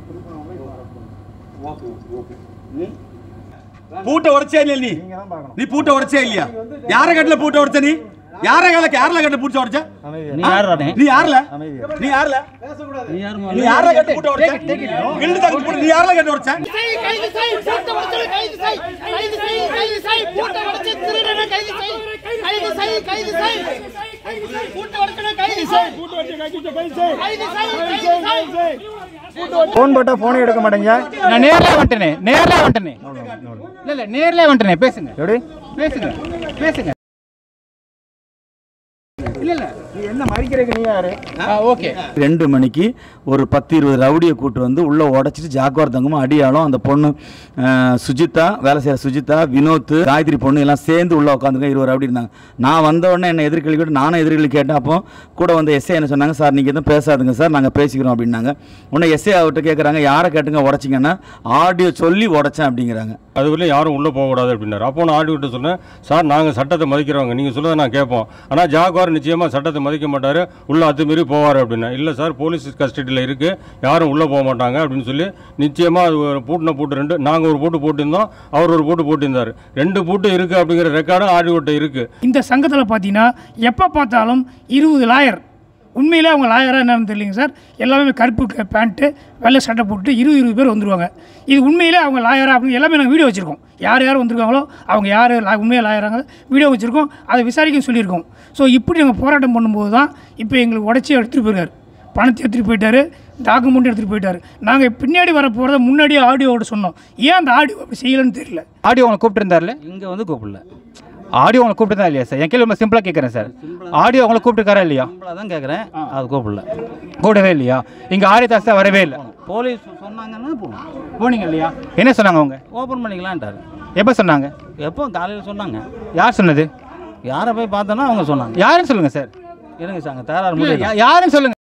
பூட்டை உடைச்சே இல்லையா நீ நீ பூட்டை உடைச்சே இல்லையா யார கட்டில பூட்டை உடைச்ச நீ யார கட்டில யாரல கட்டில பூட்டை உடைச்ச நீ யாருடா நீ யாரல நீ யாரல நீ யாரு நீ யாரல கட்டி பூட்டை உடைச்ச கில்டு தங்க பூட்டை நீ யாரல கட்டி உடைச்ச செய், கைது செய், பூட்டை உடைச்சவனை கைது செய், கைது செய், கைது செய், பூட்டை உடைச்ச திருடனை கைது செய், கைது செய், கைது செய், பூட்டை உடைச்சவனை கைது செய், கைது செய், கைது செய். ஃபோன் போட்டால் ஃபோனே எடுக்க மாட்டேங்க நான் நேர்ல வந்துட்டேனே நேர்ல வந்துட்டேனே இல்ல இல்ல நேர்ல வந்துட்டேனே பேசுங்க எப்படி பேசுங்க பேசுங்க இல்ல இல்ல நீ என்ன மறிக்கிறதுக்கு நீ யாரு ஓகே ரெண்டு மணிக்கு ஒரு பத்து இருபது ரவுடியை கூட்டு வந்து உள்ளே உடச்சிட்டு ஜாக்குவார் தங்கமும் அடியாலும் அந்த பொண்ணு அஹ், சுஜிதா வேலை செய்கிற சுஜிதா வினோத் காயத்ரி பொண்ணு எல்லாம் சேர்ந்து உள்ளே உட்காந்துங்க இருபது ரவுடி இருந்தாங்க நான் வந்த உடனே என்ன எதிர்கேள்வி கேட்டு நானும் எதிர்கேள்வி கேட்டேன் அப்போ கூட வந்து எஸ்ஏ என்ன சொன்னாங்க சார் நீங்கள் எதுவும் பேசாதுங்க சார் நாங்கள் பேசிக்கிறோம் அப்படின்னாங்க உடனே எஸ்ஏ அவர்கிட்ட கேட்குறாங்க யாரை கேட்டுங்க உடச்சிங்கன்னா ஆடியோ சொல்லி உடச்சேன் அப்படிங்கிறாங்க அதுக்குள்ளே யாரும் உள்ளே போகக்கூடாது அப்படின்னாரு அப்போ நான் ஆடிக்கிட்ட சொன்னேன் சார் நாங்கள் சட்டத்தை மதிக்கிறவங்க நீங்கள் சொல்லதை நான் கேட்போம் ஆனால் ஜாகுவார் நிச்சயமாக சட்டத்தை மதிக்க மாட்டார் உள்ளே அத்துமீறி போவார் அப்படின்னா இல்லை சார் போலீஸ் கஸ்டடியில் இருக்குது யாரும் உள்ளே போக மாட்டாங்க அப்படின்னு சொல்லி நிச்சயமாக அது ஒரு பூட்டின பூட்டு ரெண்டு நாங்கள் ஒரு பூட்டு போட்டிருந்தோம் அவர் ஒரு பூட்டு போட்டிருந்தார் ரெண்டு பூட்டு இருக்குது அப்படிங்கிற ரெக்கார்டும் ஆடியோட்ட இருக்குது இந்த சங்கத்தில் பார்த்தீங்கன்னா எப்போ பார்த்தாலும் இருபது லாயர் உண்மையிலே அவங்க லாயராக என்னன்னு தெரியலைங்க சார் எல்லாமே கருப்பு க- பேண்ட்டு வெள்ளை சட்டை போட்டு இருபது இருபது பேர் வந்துருவாங்க இது உண்மையிலே அவங்க லாயரா அப்படின்னு எல்லாமே நாங்கள் வீடியோ வச்சுருக்கோம் யார் யார் வந்திருக்காங்களோ அவங்க யார் லா உண்மையாக லாயராங்க வீடியோ வச்சுருக்கோம் அதை விசாரிக்க சொல்லியிருக்கோம் ஸோ இப்படி நாங்கள் போராட்டம் பண்ணும்போது தான் இப்போ எங்களுக்கு உடச்சி எடுத்துகிட்டு போயிருக்காரு பணத்தை எடுத்துகிட்டு போயிட்டாரு டாக்குமெண்ட் எடுத்துகிட்டு போயிட்டாரு நாங்கள் பின்னாடி வர போகிறத முன்னாடியே ஆடியோவோட சொன்னோம் ஏன் அந்த ஆடியோ அப்படி செய்யலைன்னு தெரியல ஆடியோ உங்களை கூப்பிட்டுருந்தாருல இங்கே வந்து கூப்பிடல ஆடியோ உங்களை கூப்பிட்டுருந்தா இல்லையா சார் என் கேள்வி ரொம்ப சிம்பிளாக கேட்குறேன் சார் ஆடியோ உங்களை கூப்பிட்டுருக்காரா இல்லையா சிம்பிளாக தான் கேட்குறேன் அது கூப்பிடல கூடவே இல்லையா இங்கே ஆரியதாஸ் தான் வரவே இல்லை போலீஸ் சொன்னாங்கன்னா போகணும் போனீங்க இல்லையா என்ன சொன்னாங்க அவங்க ஓப்பன் பண்ணிக்கலான்ட்டாரு எப்போ சொன்னாங்க எப்போ காலையில் சொன்னாங்க யார் சொன்னது யாரை போய் பார்த்தோன்னா அவங்க சொன்னாங்க யாருன்னு சொல்லுங்க சார் இருங்க சாங்க தேராறு இல்ல, முடியும் யா- யாருன்னு சொல்லுங்க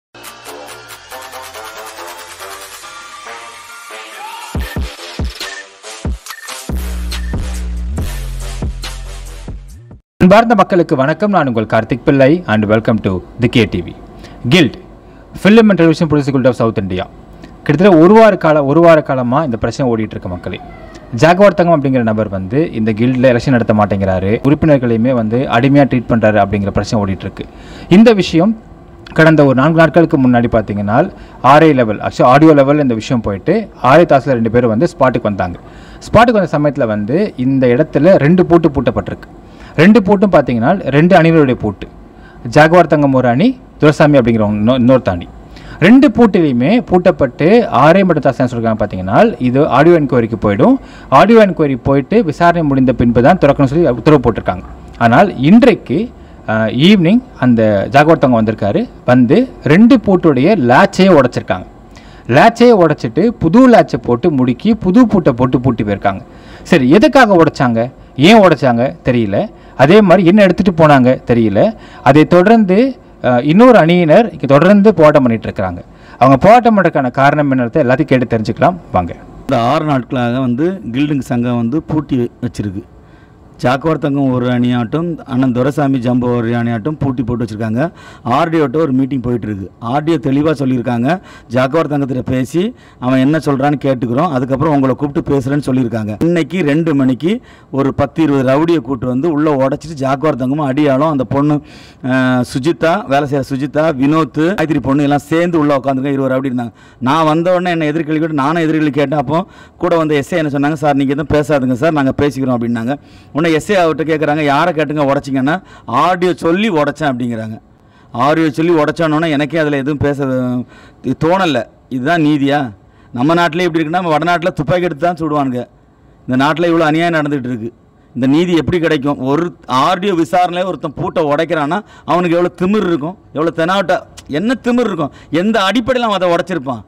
அன்பார்ந்த மக்களுக்கு வணக்கம் நான் உங்கள் Karthik Pillai and welcome to the K TV guild film and television producer of south India கிட்டத்தட்ட ஒரு வார கால ஒரு வார காலமாக இந்த பிரச்சனை ஓடிட்டு இருக்க மக்களே ஜாகவார் தங்கம் அப்படிங்கிற நபர் வந்து இந்த கில்டில் எலெக்ஷன் நடத்த மாட்டேங்கிறாரு உறுப்பினர்களையுமே வந்து அடிமையாக ட்ரீட் பண்ணுறாரு அப்படிங்கிற பிரச்சனை ஓடிட்டு இருக்கு இந்த விஷயம் கடந்த ஒரு நான்கு நாட்களுக்கு முன்னாடி பார்த்தீங்கன்னா R I level actually audio level இந்த விஷயம் போயிட்டு ஆர்ஐ தாசில் ரெண்டு பேரும் வந்து ஸ்பாட்டுக்கு வந்தாங்க ஸ்பாட்டுக்கு வந்த சமயத்தில் வந்து இந்த இடத்துல ரெண்டு பூட்டு பூட்டப்பட்டிருக்கு ரெண்டு பூட்டும் பார்த்தீங்கன்னா ரெண்டு அணிகளுடைய பூட்டு ஜாகுவார் தங்கம் ஒரு அணி துரசாமி அப்படிங்கிறவங்க இன்னொ- இன்னொருத்த அணி ரெண்டு பூட்டிலையுமே பூட்டப்பட்டு ஆரே மட்டும் தாசன் சொல்லிருக்காங்க பார்த்தீங்கன்னா இது ஆடியோ என்கொயரிக்கு போயிடும் ஆடியோ என்கொயரி போயிட்டு விசாரணை முடிந்த பின்பு தான் திறக்கணும்னு சொல்லி உத்தரவு போட்டிருக்காங்க ஆனால் இன்றைக்கு ஈவினிங் அந்த ஜாகவர்த்தவங்க வந்திருக்காரு வந்து ரெண்டு பூட்டுடைய லேட்சையே உடைச்சிருக்காங்க லேட்சையே உடைச்சிட்டு புது லேட்சை போட்டு முடுக்கி புது பூட்டை போட்டு பூட்டி போயிருக்காங்க சரி எதுக்காக உடைச்சாங்க ஏன் உடைச்சாங்க தெரியல அதே மாதிரி என்ன எடுத்துகிட்டு போனாங்க தெரியல அதை தொடர்ந்து அஹ், இன்னொரு அணியினர் இங்கே தொடர்ந்து போராட்டம் பண்ணிட்டு இருக்கிறாங்க அவங்க போராட்டம் பண்ணுறதுக்கான காரணம் என்னத்தை எல்லாத்தையும் கேட்டு தெரிஞ்சுக்கலாம் வாங்க இந்த ஆறு நாட்களாக வந்து கில்டிங் சங்கம் வந்து பூட்டி வச்சிருக்கு ஜாக்குவார் தங்கம் ஒரு அணியாட்டும் அண்ணன் துரைசாமி ஜம்பு ஒரு அணியாட்டும் பூட்டி போட்டு வச்சுருக்காங்க ஆர்டிஓட்ட ஒரு மீட்டிங் போயிட்டுருக்கு ஆர்டிஓ தெளிவாக சொல்லியிருக்காங்க ஜாக்குவார் தங்கத்தில் பேசி அவன் என்ன சொல்கிறான்னு கேட்டுக்கிறோம் அதுக்கப்புறம் உங்களை கூப்பிட்டு பேசுகிறேன்னு சொல்லியிருக்காங்க இன்னைக்கு ரெண்டு மணிக்கு ஒரு பத்து இருபது ரவுடியை கூட்டு வந்து உள்ளே உடச்சிட்டு ஜாக்குவார் தங்கமும் அடியாலும் அந்த பொண்ணு அஹ், சுஜிதா வேலை செய்கிற சுஜிதா வினோத் காயத்ரி பொண்ணு எல்லாம் சேர்ந்து உள்ளே உட்காந்துருங்க இருபது ரவுடி இருந்தாங்க நான் வந்த உடனே என்ன எதிர்கேள்வி கேட்டு நானும் எதிர்கேள்வி கேட்டேன் அப்போ கூட வந்து எஸ்ஏ என்ன சொன்னாங்க சார் நீங்கள் எதுவும் பேசாதுங்க சார் நாங்கள் பேசிக்கிறோம் அப்படின்னாங்க உடனே எஸ்ஏ அவர்கிட்ட கேட்குறாங்க யாரை கேட்டுங்க உடச்சிங்கன்னா ஆடியோ சொல்லி உடச்சேன் அப்படிங்கிறாங்க ஆடியோ சொல்லி உடச்சானோன்னா எனக்கே அதில் எதுவும் பேச இது தோணலை இதுதான் நீதியா நம்ம நாட்டிலே இப்படி இருக்குன்னா நம்ம வடநாட்டில் துப்பாக்கி எடுத்து தான் சுடுவானுங்க இந்த நாட்டில் இவ்வளோ அநியாயம் நடந்துகிட்டு இருக்கு இந்த நீதி எப்படி கிடைக்கும் ஒரு ஆர்டியோ விசாரணையில் ஒருத்தன் பூட்டை உடைக்கிறான்னா அவனுக்கு எவ்வளோ திமிர் இருக்கும் எவ்வளோ தெனாவட்ட என்ன திமிர் இருக்கும் எந்த அடிப்படையில் அவன் அதை உடைச்சிருப்பான்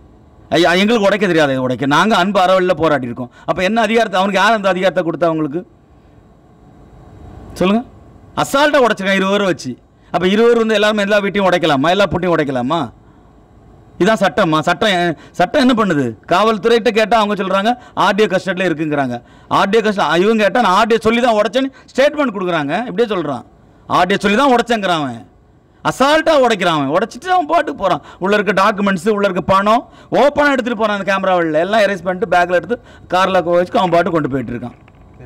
ஐயா எங்களுக்கு உடைக்க தெரியாது இதை உடைக்க நாங்கள் அன்பு அறவழியில் போராடி இருக்கோம் அப்போ என்ன அதிகாரத்தை அவனுக்கு யார் அந்த அதிகாரத்தை கொடுத்தா அவங்களுக்கு சொல்லுங்க அசால்ட்டாக உடைச்சிருக்கான் இருபது பேரை வச்சு அப்போ இருபது பேர் வந்து எல்லாருமே எல்லா வீட்டையும் உடைக்கலாமா எல்லா பூட்டையும் உடைக்கலாமா இதான் சட்டம்மா சட்டம் எ- சட்டம் என்ன பண்ணுது காவல்துறையிட்ட கேட்டால் அவங்க சொல்கிறாங்க ஆர்டிஓ கஸ்டடியில் இருக்குங்கிறாங்க ஆர்டிஓ கஸ்ட இவங்க கேட்டால் நான் ஆர்டிஓ சொல்லி தான் உடைச்சேன்னு ஸ்டேட்மெண்ட் கொடுக்குறாங்க இப்படியே சொல்கிறான் ஆர்டிஓ சொல்லி தான் உடைச்சேங்கிறான் அவன் அசால்ட்டாக உடைக்கிறான் அவன் உடைச்சிட்டு அவன் பாட்டுக்கு போகிறான் உள்ளே இருக்க டாக்குமெண்ட்ஸு உள்ளே இருக்க பணம் ஓப்பனாக எடுத்துகிட்டு போகிறான் அந்த கேமராவில் எல்லாம் எரேஸ் பண்ணிட்டு பேக்கில் எடுத்து காரில் வச்சு அவன் பாட்டு கொண்டு போயிட்டு இருக்கான்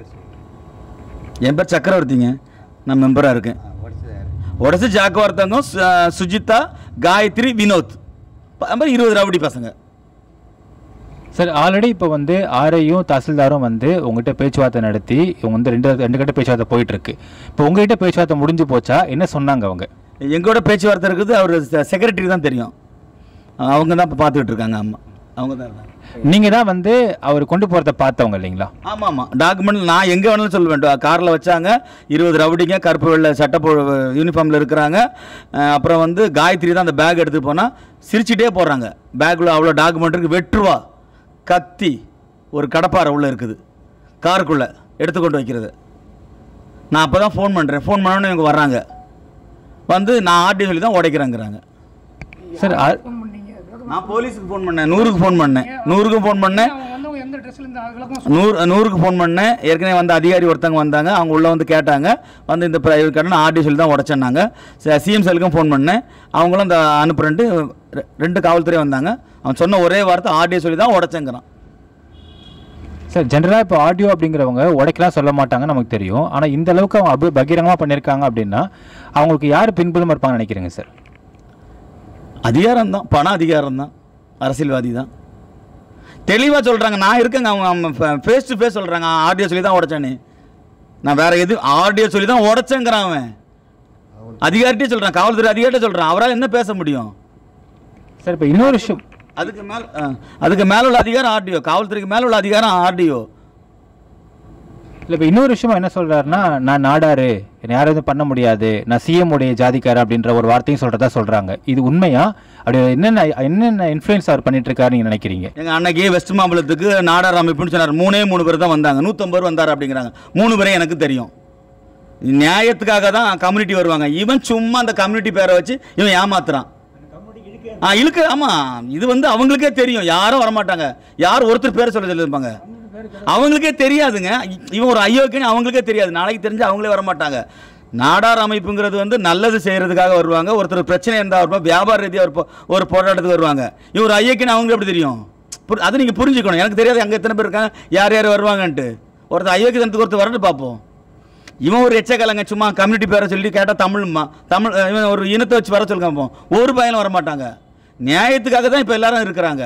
என் பேர் சக்கரவர்த்திங்க நான் மெம்பராக இருக்கேன் உடச்சு ஜாக்கவார்த்தங்கம் சு- சுஜிதா காயத்ரி வினோத் ப- அது மாதிரி இருபது ரவுடி பசங்க சார் ஆல்ரெடி இப்போ வந்து ஆர்ஐயும் தாசில்தாரும் வந்து உங்ககிட்ட பேச்சுவார்த்தை நடத்தி இவங்க வந்து ரெண்டு ரெண்டு கட்ட பேச்சுவார்த்தை போயிட்டு இருக்கு இப்போ உங்ககிட்ட பேச்சுவார்த்தை முடிஞ்சு போச்சா என்ன சொன்னாங்க அவங்க எங்களோட பேச்சுவார்த்தை இருக்குது அவர் செக்ரட்டரி தான் தெரியும் அவங்க தான் இப்போ பார்த்துக்கிட்டு இருக்காங்க ஆமாம் அவங்க தான் இருக்காங்க நீங்க தான் வந்து அவர் கொண்டு போறத பார்த்தவங்க இல்லைங்களா ஆமாம் ஆமாம் டாக்குமெண்ட் நான் எங்கே வேணாலும் சொல்ல வேண்டும் காரில் வச்சாங்க இருபது ரவுடிங்க கருப்பு வெள்ளை சட்டை போ யூனிஃபார்மில் இருக்கிறாங்க அஹ் அப்புறம் வந்து காயத்ரி தான் அந்த பேக் எடுத்து போனால் சிரிச்சிட்டே போடுறாங்க பேக்கில் அவ்வளோ டாக்குமெண்ட் இருக்குது வெட்டுருவா கத்தி ஒரு கடப்பாரை உள்ளே இருக்குது காருக்குள்ளே எடுத்துக்கொண்டு வைக்கிறது நான் அப்போ தான் ஃபோன் பண்ணுறேன் ஃபோன் பண்ணோன்னே இவங்க வர்றாங்க வந்து நான் ஆர்டி சொல்லி தான் உடைக்கிறேங்கிறாங்க சார் ஆ- நான் போலீஸுக்கு ஃபோன் பண்ணேன் நூறுக்கு ஃபோன் பண்ணேன் நூறுக்கு ஃபோன் பண்ணேன் அவங்க வந்தவங்க எந்த ட்ரெஸ்ல இருந்து விளக்கம் நூறு நூறுக்கு ஃபோன் பண்ணேன் ஏற்கனவே வந்த அதிகாரி ஒருத்தவங்க வந்தாங்க அவங்க உள்ளே வந்து கேட்டாங்க வந்து இந்த பிரைவேட் கடன் ஆர்டி சொல்லி தான் உடச்சேன்னாங்க சிஎம் செல்லுக்கும் ஃபோன் பண்ணேன் அவங்களும் அந்த அனுப்புறேன்ட்டு ரெ- ரெண்டு காவல்துறை வந்தாங்க அவன் சொன்ன ஒரே வார்த்தை ஆர்டியை சொல்லி தான் உடச்சேங்கிறான் சார் ஜென்ரலாக இப்போ ஆடியோ அப்படிங்கிறவங்க உடைக்கலாம் சொல்ல மாட்டாங்க நமக்கு தெரியும் ஆனால் இந்த அளவுக்கு அவங்க அபி பகிரங்கமாக பண்ணியிருக்காங்க அப்படின்னா அவங்களுக்கு யார் பின்புலமாக இருப்பாங்கன்னு நினைக்கிறீங்க சார் அதிகாரம் தான் பண அதிகாரம் தான் அரசியல்வாதி தான் தெளிவாக சொல்கிறாங்க நான் இருக்கேங்க அவங்க ஃபேஸ் டு ஃபேஸ் சொல்கிறாங்க ஆர்டிஓ சொல்லி தான் உடச்சேன்னு நான் வேற எது ஆர்டிஓ சொல்லி தான் உடச்சேங்கிறான் அவன் அதிகாரிட்டே சொல்கிறான் காவல்துறை அதிகாரிட்டே சொல்கிறான் அவரால் என்ன பேச முடியும் சார் இப்போ இன்னொரு விஷயம் அதுக்கு மேல ஆ, அதுக்கு மேல உள்ள அதிகாரம் ஆர்டிஓ காவல்துறைக்கு மேல உள்ள அதிகாரம் ஆர்டிஓ இல்லை இப்போ இன்னொரு விஷயம் என்ன சொல்றாருன்னா நான் நாடாரு என்னை யாரும் எதுவும் பண்ண முடியாது நான் சிஎம் உடைய ஜாதிக்காரர் அப்படின்ற ஒரு வார்த்தையும் சொல்றதா சொல்றாங்க இது உண்மையா அப்படி என்னென்ன என்னென்ன இன்ஃப்ளூயன்ஸ் அவர் பண்ணிட்டு இருக்காரு நீங்க நினைக்கிறீங்க எங்க அன்னைக்கு வெஸ்ட் மாம்பலத்துக்கு நாடார் அமைப்புன்னு சொன்னார் மூணே மூணு பேர் தான் வந்தாங்க நூற்றம்பது பேர் வந்தார் அப்படிங்கிறாங்க மூணு பேரையும் எனக்கு தெரியும் நியாயத்துக்காக தான் கம்யூனிட்டி வருவாங்க இவன் சும்மா அந்த கம்யூனிட்டி பேரை வச்சு இவன் ஏமாத்துறான் ஆ இழுக்கு ஆமாம் இது வந்து அவங்களுக்கே தெரியும் யாரும் வரமாட்டாங்க யார் ஒருத்தர் பேரை சொல்ல சொல்லியிருப்பாங்க அவங்களுக்கே தெரியாதுங்க இவன் ஒரு ஐயோக்கியன்னு அவங்களுக்கே தெரியாது நாளைக்கு தெரிஞ்சு அவங்களே வரமாட்டாங்க நாடார் அமைப்புங்கிறது வந்து நல்லது செய்கிறதுக்காக வருவாங்க ஒருத்தர் பிரச்சனை இருந்தால் வருவாங்க வியாபார ரீதியாக ஒரு போ- ஒரு போராட்டத்துக்கு வருவாங்க இவன் ஒரு ஐயோக்கியன்னு அவங்களுக்கு எப்படி தெரியும் புரி- அது நீங்கள் புரிஞ்சுக்கணும் எனக்கு தெரியாது அங்கே எத்தனை பேர் இருக்காங்க யார் யார் வருவாங்கன்ட்டு ஒருத்தர் ஐயோக்கியத்தனத்துக்கு ஒருத்தர் வரட்டு பார்ப்போம் இவன் ஒரு எச்சக்கலங்க சும்மா கம்யூனிட்டி பேரை சொல்லி கேட்டால் தமிழ்மா தமிழ் அஹ் இவன் ஒரு இனத்தை வச்சு வர சொல்லுங்க பார்ப்போம் ஒரு பயனும் வரமாட்டாங்க நியாயத்துக்காக தான் இப்போ எல்லாரும் இருக்கிறாங்க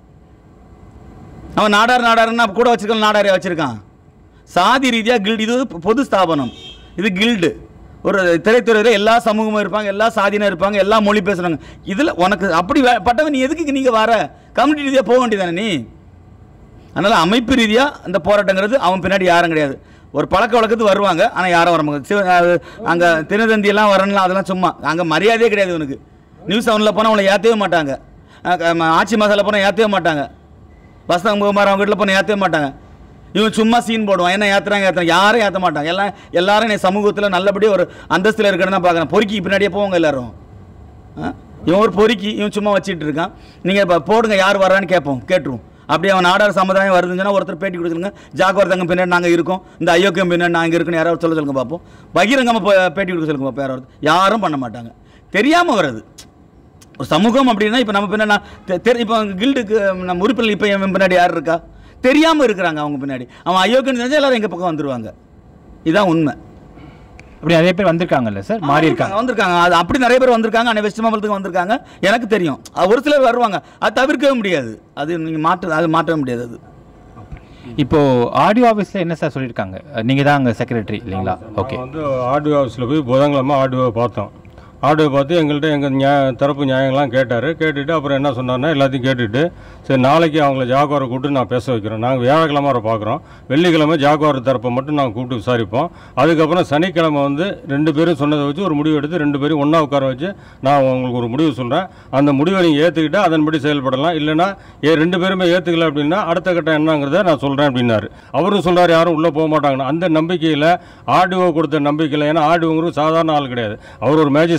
அவன் நாடார் நாடாருன்னா கூட வச்சிருக்க நாடாரே வச்சிருக்கான் சாதி ரீதியாக கில்டு இது பொ- பொது ஸ்தாபனம் இது கில்டு ஒரு திரைத்துறையில் எல்லா சமூகமும் இருப்பாங்க எல்லா சாதியினர் இருப்பாங்க எல்லா மொழி பேசுகிறாங்க இதில் உனக்கு அப்படி வே- பட்டவன் நீ எதுக்கு நீங்கள் வர கம்யூனிட்டி ரீதியாக போக வேண்டியதானே நீ அதனால் அமைப்பு ரீதியாக இந்த போராட்டங்கிறது அவன் பின்னாடி யாரும் கிடையாது ஒரு பழக்க வழக்கத்துக்கு வருவாங்க ஆனால் யாரும் வர மாட்டாங்க அங்கே தினதந்தியெல்லாம் வரணும்லாம் அதெல்லாம் சும்மா அங்கே மரியாதையே கிடையாது இவனுக்கு நியூஸ் செவனில் போனால் அவனை ஏற்றவே மாட்டாங்க அஹ் க- ஆட்சி மசாலா போனால் ஏற்றவே மாட்டாங்க வசந்தம் குமார் அவங்க வீட்டில் போனால் ஏற்றவே மாட்டாங்க இவன் சும்மா சீன் போடுவான் என்ன ஏற்றுறாங்க ஏற்றுறாங்க யாரும் ஏற்ற மாட்டாங்க எல்லாம் எல்லாரும் என் சமூகத்தில் நல்லபடியாக ஒரு அந்தஸ்தில் இருக்கணும்னு தான் பார்க்குறேன் பொறுக்கி பின்னாடியே போவாங்க எல்லாரும் ஆ? இவன் ஒரு பொறுக்கி இவன் சும்மா வச்சிட்டு இருக்கான் நீங்கள் இப்போ போடுங்க யார் வர்றான்னு கேட்போம் கேட்டுருவோம் அப்படி அவன் நாடார் சமுதாயம் வருதுன்னு சொன்னா ஒருத்தர் பேட்டி கொடுத்துருங்க ஜாக்குவார் தங்க பின்னாடி நாங்கள் இருக்கோம் இந்த ஐயோக்கியம் பின்னாடி நாங்கள் இருக்கணும் யாராவது சொல்ல சொல்லுங்க பார்ப்போம் பகிரங்கமாக போ- பேட்டி கொடுக்க சொல்லுங்க பார்ப்போம் யாராவது யாரும் பண்ண மாட்டாங்க தெரியாமல் வருது ஒரு சமூகம் அப்படின்னா இப்போ நம்ம பின்னாடி நான் தெ- தெரி இப்போ கில்டுக்கு நம்ம உறுப்பினர் இப்போ என் பின்னாடி யார் இருக்கா தெரியாமல் இருக்கிறாங்க அவங்க பின்னாடி அவன் அயோக்கியன்னு தெரிஞ்சா எல்லாரும் எங்கள் பக்கம் வந்துருவாங்க இதுதான் உண்மை அப்படி நிறைய பேர் வந்திருக்காங்கல்ல சார் மாறி இருக்காங்க வந்திருக்காங்க அது அப்படி நிறைய பேர் வந்திருக்காங்க ஆனால் வெஸ்ட் மாம்பலத்துக்கு வந்திருக்காங்க எனக்கு தெரியும் அது ஒரு சிலர் வருவாங்க அது தவிர்க்கவே முடியாது அது நீங்கள் மாற்ற அது மாற்றவே முடியாது அது இப்போ ஆடியோ ஆஃபீஸில் என்ன சார் சொல்லியிருக்காங்க நீங்க தான் அங்கே செக்ரட்டரி இல்லைங்களா ஓகே நான் வந்து ஆர்டிஓ ஆஃபீஸில் போய் புதன்கிழமை ஆர்டிஓ பார்த்தோம் ஆர்டிஓ பார்த்து எங்கள்கிட்ட எங்கள் நியாய தரப்பு நியாயங்கள்லாம் கேட்டார் கேட்டுட்டு அப்புறம் என்ன சொன்னார்னா எல்லாத்தையும் கேட்டுட்டு சரி நாளைக்கு அவங்கள ஜாகுவாரை கூப்பிட்டு நான் பேச வைக்கிறோம் நாங்கள் வியாழக்கிழமை வரை பார்க்குறோம் வெள்ளிக்கிழமை ஜாகுவார் தரப்பை மட்டும் நாங்கள் கூப்பிட்டு விசாரிப்போம் அதுக்கப்புறம் சனிக்கிழமை வந்து ரெண்டு பேரும் சொன்னதை வச்சு ஒரு முடிவு எடுத்து ரெண்டு பேரும் ஒன்றா உட்கார வச்சு நான் உங்களுக்கு ஒரு முடிவு சொல்கிறேன் அந்த முடிவை நீங்கள் ஏற்றுக்கிட்டு அதன்படி செயல்படலாம் இல்லைன்னா ஏ ரெண்டு பேருமே ஏற்றுக்கல அப்படின்னா அடுத்த கட்டம் என்னங்கிறத நான் சொல்கிறேன் அப்படின்னாரு அவரும் சொல்றாரு யாரும் உள்ளே போக மாட்டாங்கன்னு அந்த நம்பிக்கையில் ஆர்டிஓ கொடுத்த நம்பிக்கையில் ஏன்னா ஆர்டிஓங்கிறது சாதாரண ஆள் கிடையாது அவர் ஒரு மேஜிஸ்ட்ரேட்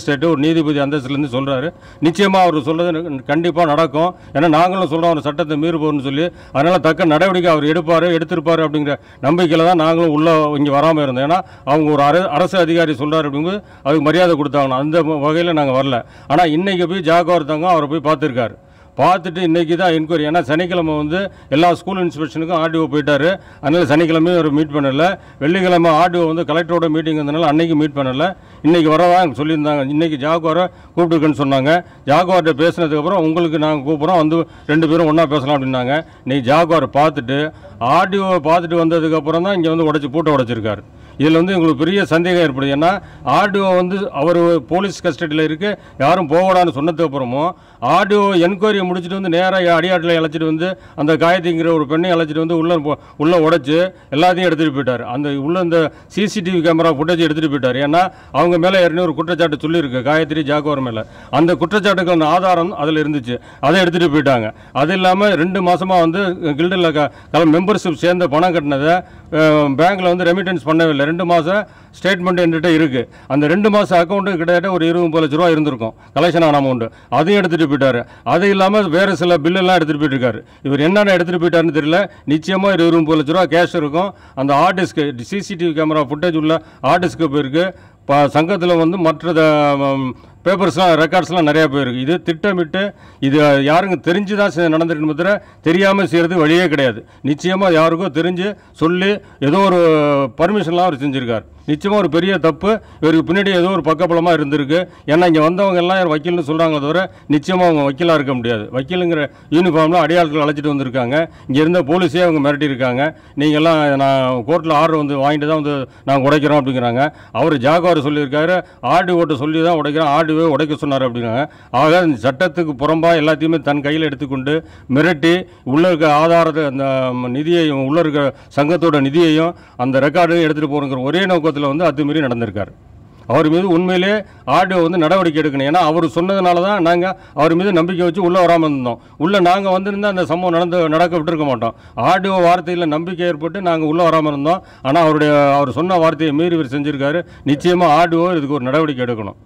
மேஜிஸ்ட்ரேட்டு ஒரு நீதிபதி அந்தஸ்துலேருந்து சொல்கிறாரு நிச்சயமாக அவர் சொல்கிறது கண்டிப்பாக நடக்கும் ஏன்னா நாங்களும் சொல்கிறோம் அவர் சட்டத்தை மீறுபோர்னு சொல்லி அதனால் தக்க நடவடிக்கை அவர் எடுப்பார் எடுத்திருப்பார் அப்படிங்கிற நம்பிக்கையில் தான் நாங்களும் உள்ளே இங்கே வராமல் இருந்தோம் ஏன்னா அவங்க ஒரு அர அரசு அதிகாரி சொல்கிறார் அப்படிங்கும்போது அதுக்கு மரியாதை கொடுத்தாங்கணும் அந்த வகையில் நாங்கள் வரல ஆனால் இன்றைக்கி போய் ஜாகவர் தங்கம் அவரை போய் பார்த்துருக்காரு பார்த்துட்டு இன்றைக்கி தான் என்கொயரி ஏன்னா சனிக்கிழமை வந்து எல்லா ஸ்கூல் இன்ஸ்பெக்ஷனுக்கும் ஆர்டிஓ போயிட்டாரு அதனால் சனிக்கிழமையும் அவர் மீட் பண்ணல வெள்ளிக்கிழமை ஆர்டிஓ வந்து கலெக்டரோட மீட்டிங் இருந்தனால அன்னைக்கு மீட் பண்ணல இன்றைக்கி வரதா சொல்லியிருந்தாங்க இன்றைக்கி ஜாகுவாரை கூப்பிட்டுருக்குன்னு சொன்னாங்க ஜாகுவார்கிட்ட பேசினதுக்கப்புறம் உங்களுக்கு நாங்கள் கூப்பிட்றோம் வந்து ரெண்டு பேரும் ஒன்றா பேசலாம் அப்படின்னாங்க இன்னைக்கு ஜாகுவாரை பார்த்துட்டு ஆர்டிஓவை பார்த்துட்டு வந்ததுக்கப்புறம் தான் இங்கே வந்து உடச்சி பூட்டை உடைச்சிருக்காரு இதில் வந்து எங்களுக்கு பெரிய சந்தேகம் ஏற்படுது ஏன்னா ஆர்டிஓ வந்து அவர் போலீஸ் கஸ்டடியில் இருக்கு யாரும் போகக்கூடாதுன்னு சொன்னதுக்கு அப்புறமும் ஆர்டிஓ என்கொயரியை முடிச்சுட்டு வந்து நேராக அடியாட்டில் அழைச்சிட்டு வந்து அந்த காயத்திங்கிற ஒரு பெண்ணை அழைச்சிட்டு வந்து உள்ள போ- உள்ள உடைச்சு எல்லாத்தையும் எடுத்துகிட்டு போயிட்டார் அந்த உள்ள இந்த சிசிடிவி கேமரா ஃபுட்டேஜ் எடுத்துகிட்டு போயிட்டார் ஏன்னா அவங்க மேலே ஏற்கனவே ஒரு குற்றச்சாட்டு சொல்லியிருக்கு காயத்ரி ஜாகோர் மேலே அந்த குற்றச்சாட்டுக்கான ஆதாரம் அதில் இருந்துச்சு அதை எடுத்துகிட்டு போயிட்டாங்க அது இல்லாமல் ரெண்டு மாசமா வந்து கில்டில் க மெம்பர்ஷிப் சேர்ந்த பணம் கட்டினதை பேங்க்கில் வந்து ரெமிட்டன்ஸ் பண்ணவே இல்லை ரெண்டு மாதம் ஸ்டேட்மெண்ட் என்கிட்ட இருக்குது அந்த ரெண்டு மாதம் அக்கௌண்ட்டு கிட்டத்தட்ட ஒரு இருபது முப்பது லட்ச ரூபா இருந்திருக்கும் கலெக்ஷன் ஆன அமௌண்ட்டு அதையும் எடுத்துகிட்டு போயிட்டாரு அது இல்லாமல் வேறு சில பில்லெல்லாம் எடுத்துகிட்டு போயிட்டுருக்காரு இவர் என்னென்ன எடுத்துகிட்டு போயிட்டாருன்னு தெரியல நிச்சயமாக ஒரு இருபது முப்பது லட்ச ரூபா கேஷ் இருக்கும் அந்த ஆர்டிஸ்க்கு சிசிடிவி கேமரா ஃபுட்டேஜ் உள்ள ஆர்டிஸ்க்கு போயிருக்கு இப்போ சங்கத்தில் வந்து மற்ற பேப்பர்ஸ்லாம் ரெக்கார்ட்ஸ்லாம் நிறையா போயிருக்கு இது திட்டமிட்டு இது யாருங்க தெரிஞ்சு தான் செ- நடந்திருக்கு தவிர தெரியாமல் செய்கிறது வழியே கிடையாது நிச்சயமாக யாருக்கோ தெரிஞ்சு சொல்லி ஏதோ ஒரு பர்மிஷன்லாம் அவர் செஞ்சுருக்கார் நிச்சயமாக ஒரு பெரிய தப்பு இவருக்கு பின்னாடி ஏதோ ஒரு பக்கபலமாக இருந்திருக்கு ஏன்னா இங்கே வந்தவங்க எல்லாம் யார் வக்கீல்னு சொல்கிறாங்களே தவிர நிச்சயமாக அவங்க வக்கீலாக இருக்க முடியாது வக்கீலுங்கிற யூனிஃபார்மில் அடையாளத்தில் அழைச்சிட்டு வந்திருக்காங்க இங்கே இருந்த போலீஸே அவங்க மிரட்டியிருக்காங்க நீங்கள்லாம் நான் கோர்ட்டில் ஆர்டர் வந்து வாங்கிட்டு தான் வந்து நாங்கள் உடைக்கிறோம் அப்படிங்கிறாங்க அவர் ஜாகவார் சொல்லியிருக்காரு ஆர்டி ஓட்ட சொல்லி தான் உடைக்கிறோம் ஆர்டிஓ உடைக்க சொன்னார் அப்படிங்கிறாங்க ஆக இந்த சட்டத்துக்கு புறம்பாக எல்லாத்தையுமே தன் கையில் எடுத்துக்கொண்டு மிரட்டி உள்ளே இருக்க ஆதாரத்தை அந்த ம், நிதியையும் உள்ளே இருக்க சங்கத்தோட நிதியையும் அந்த ரெக்கார்டையும் எடுத்துகிட்டு போகிறங்கிற ஒரே நோக்கத்தில் வந்து அத்துமீறி நடந்திருக்காரு அவர் மீது உண்மையிலே ஆர்டிஓ வந்து நடவடிக்கை எடுக்கணும் ஏன்னா அவர் சொன்னதுனால தான் நாங்கள் அவர் மீது நம்பிக்கை வச்சு உள்ளே வராமல் இருந்தோம் உள்ளே நாங்கள் வந்திருந்தால் அந்த சம்பவம் நடந்து நடக்க விட்டுருக்க மாட்டோம் ஆர்டிஓ வார்த்தையில் நம்பிக்கை ஏற்பட்டு நாங்கள் உள்ளே வராமல் இருந்தோம் ஆனால் அவருடைய அவர் சொன்ன வார்த்தையை மீறி இவர் செஞ்சிருக்காரு நிச்சயமாக ஆர்டிஓ இதுக்கு ஒரு நடவடிக்கை எடுக்கணும்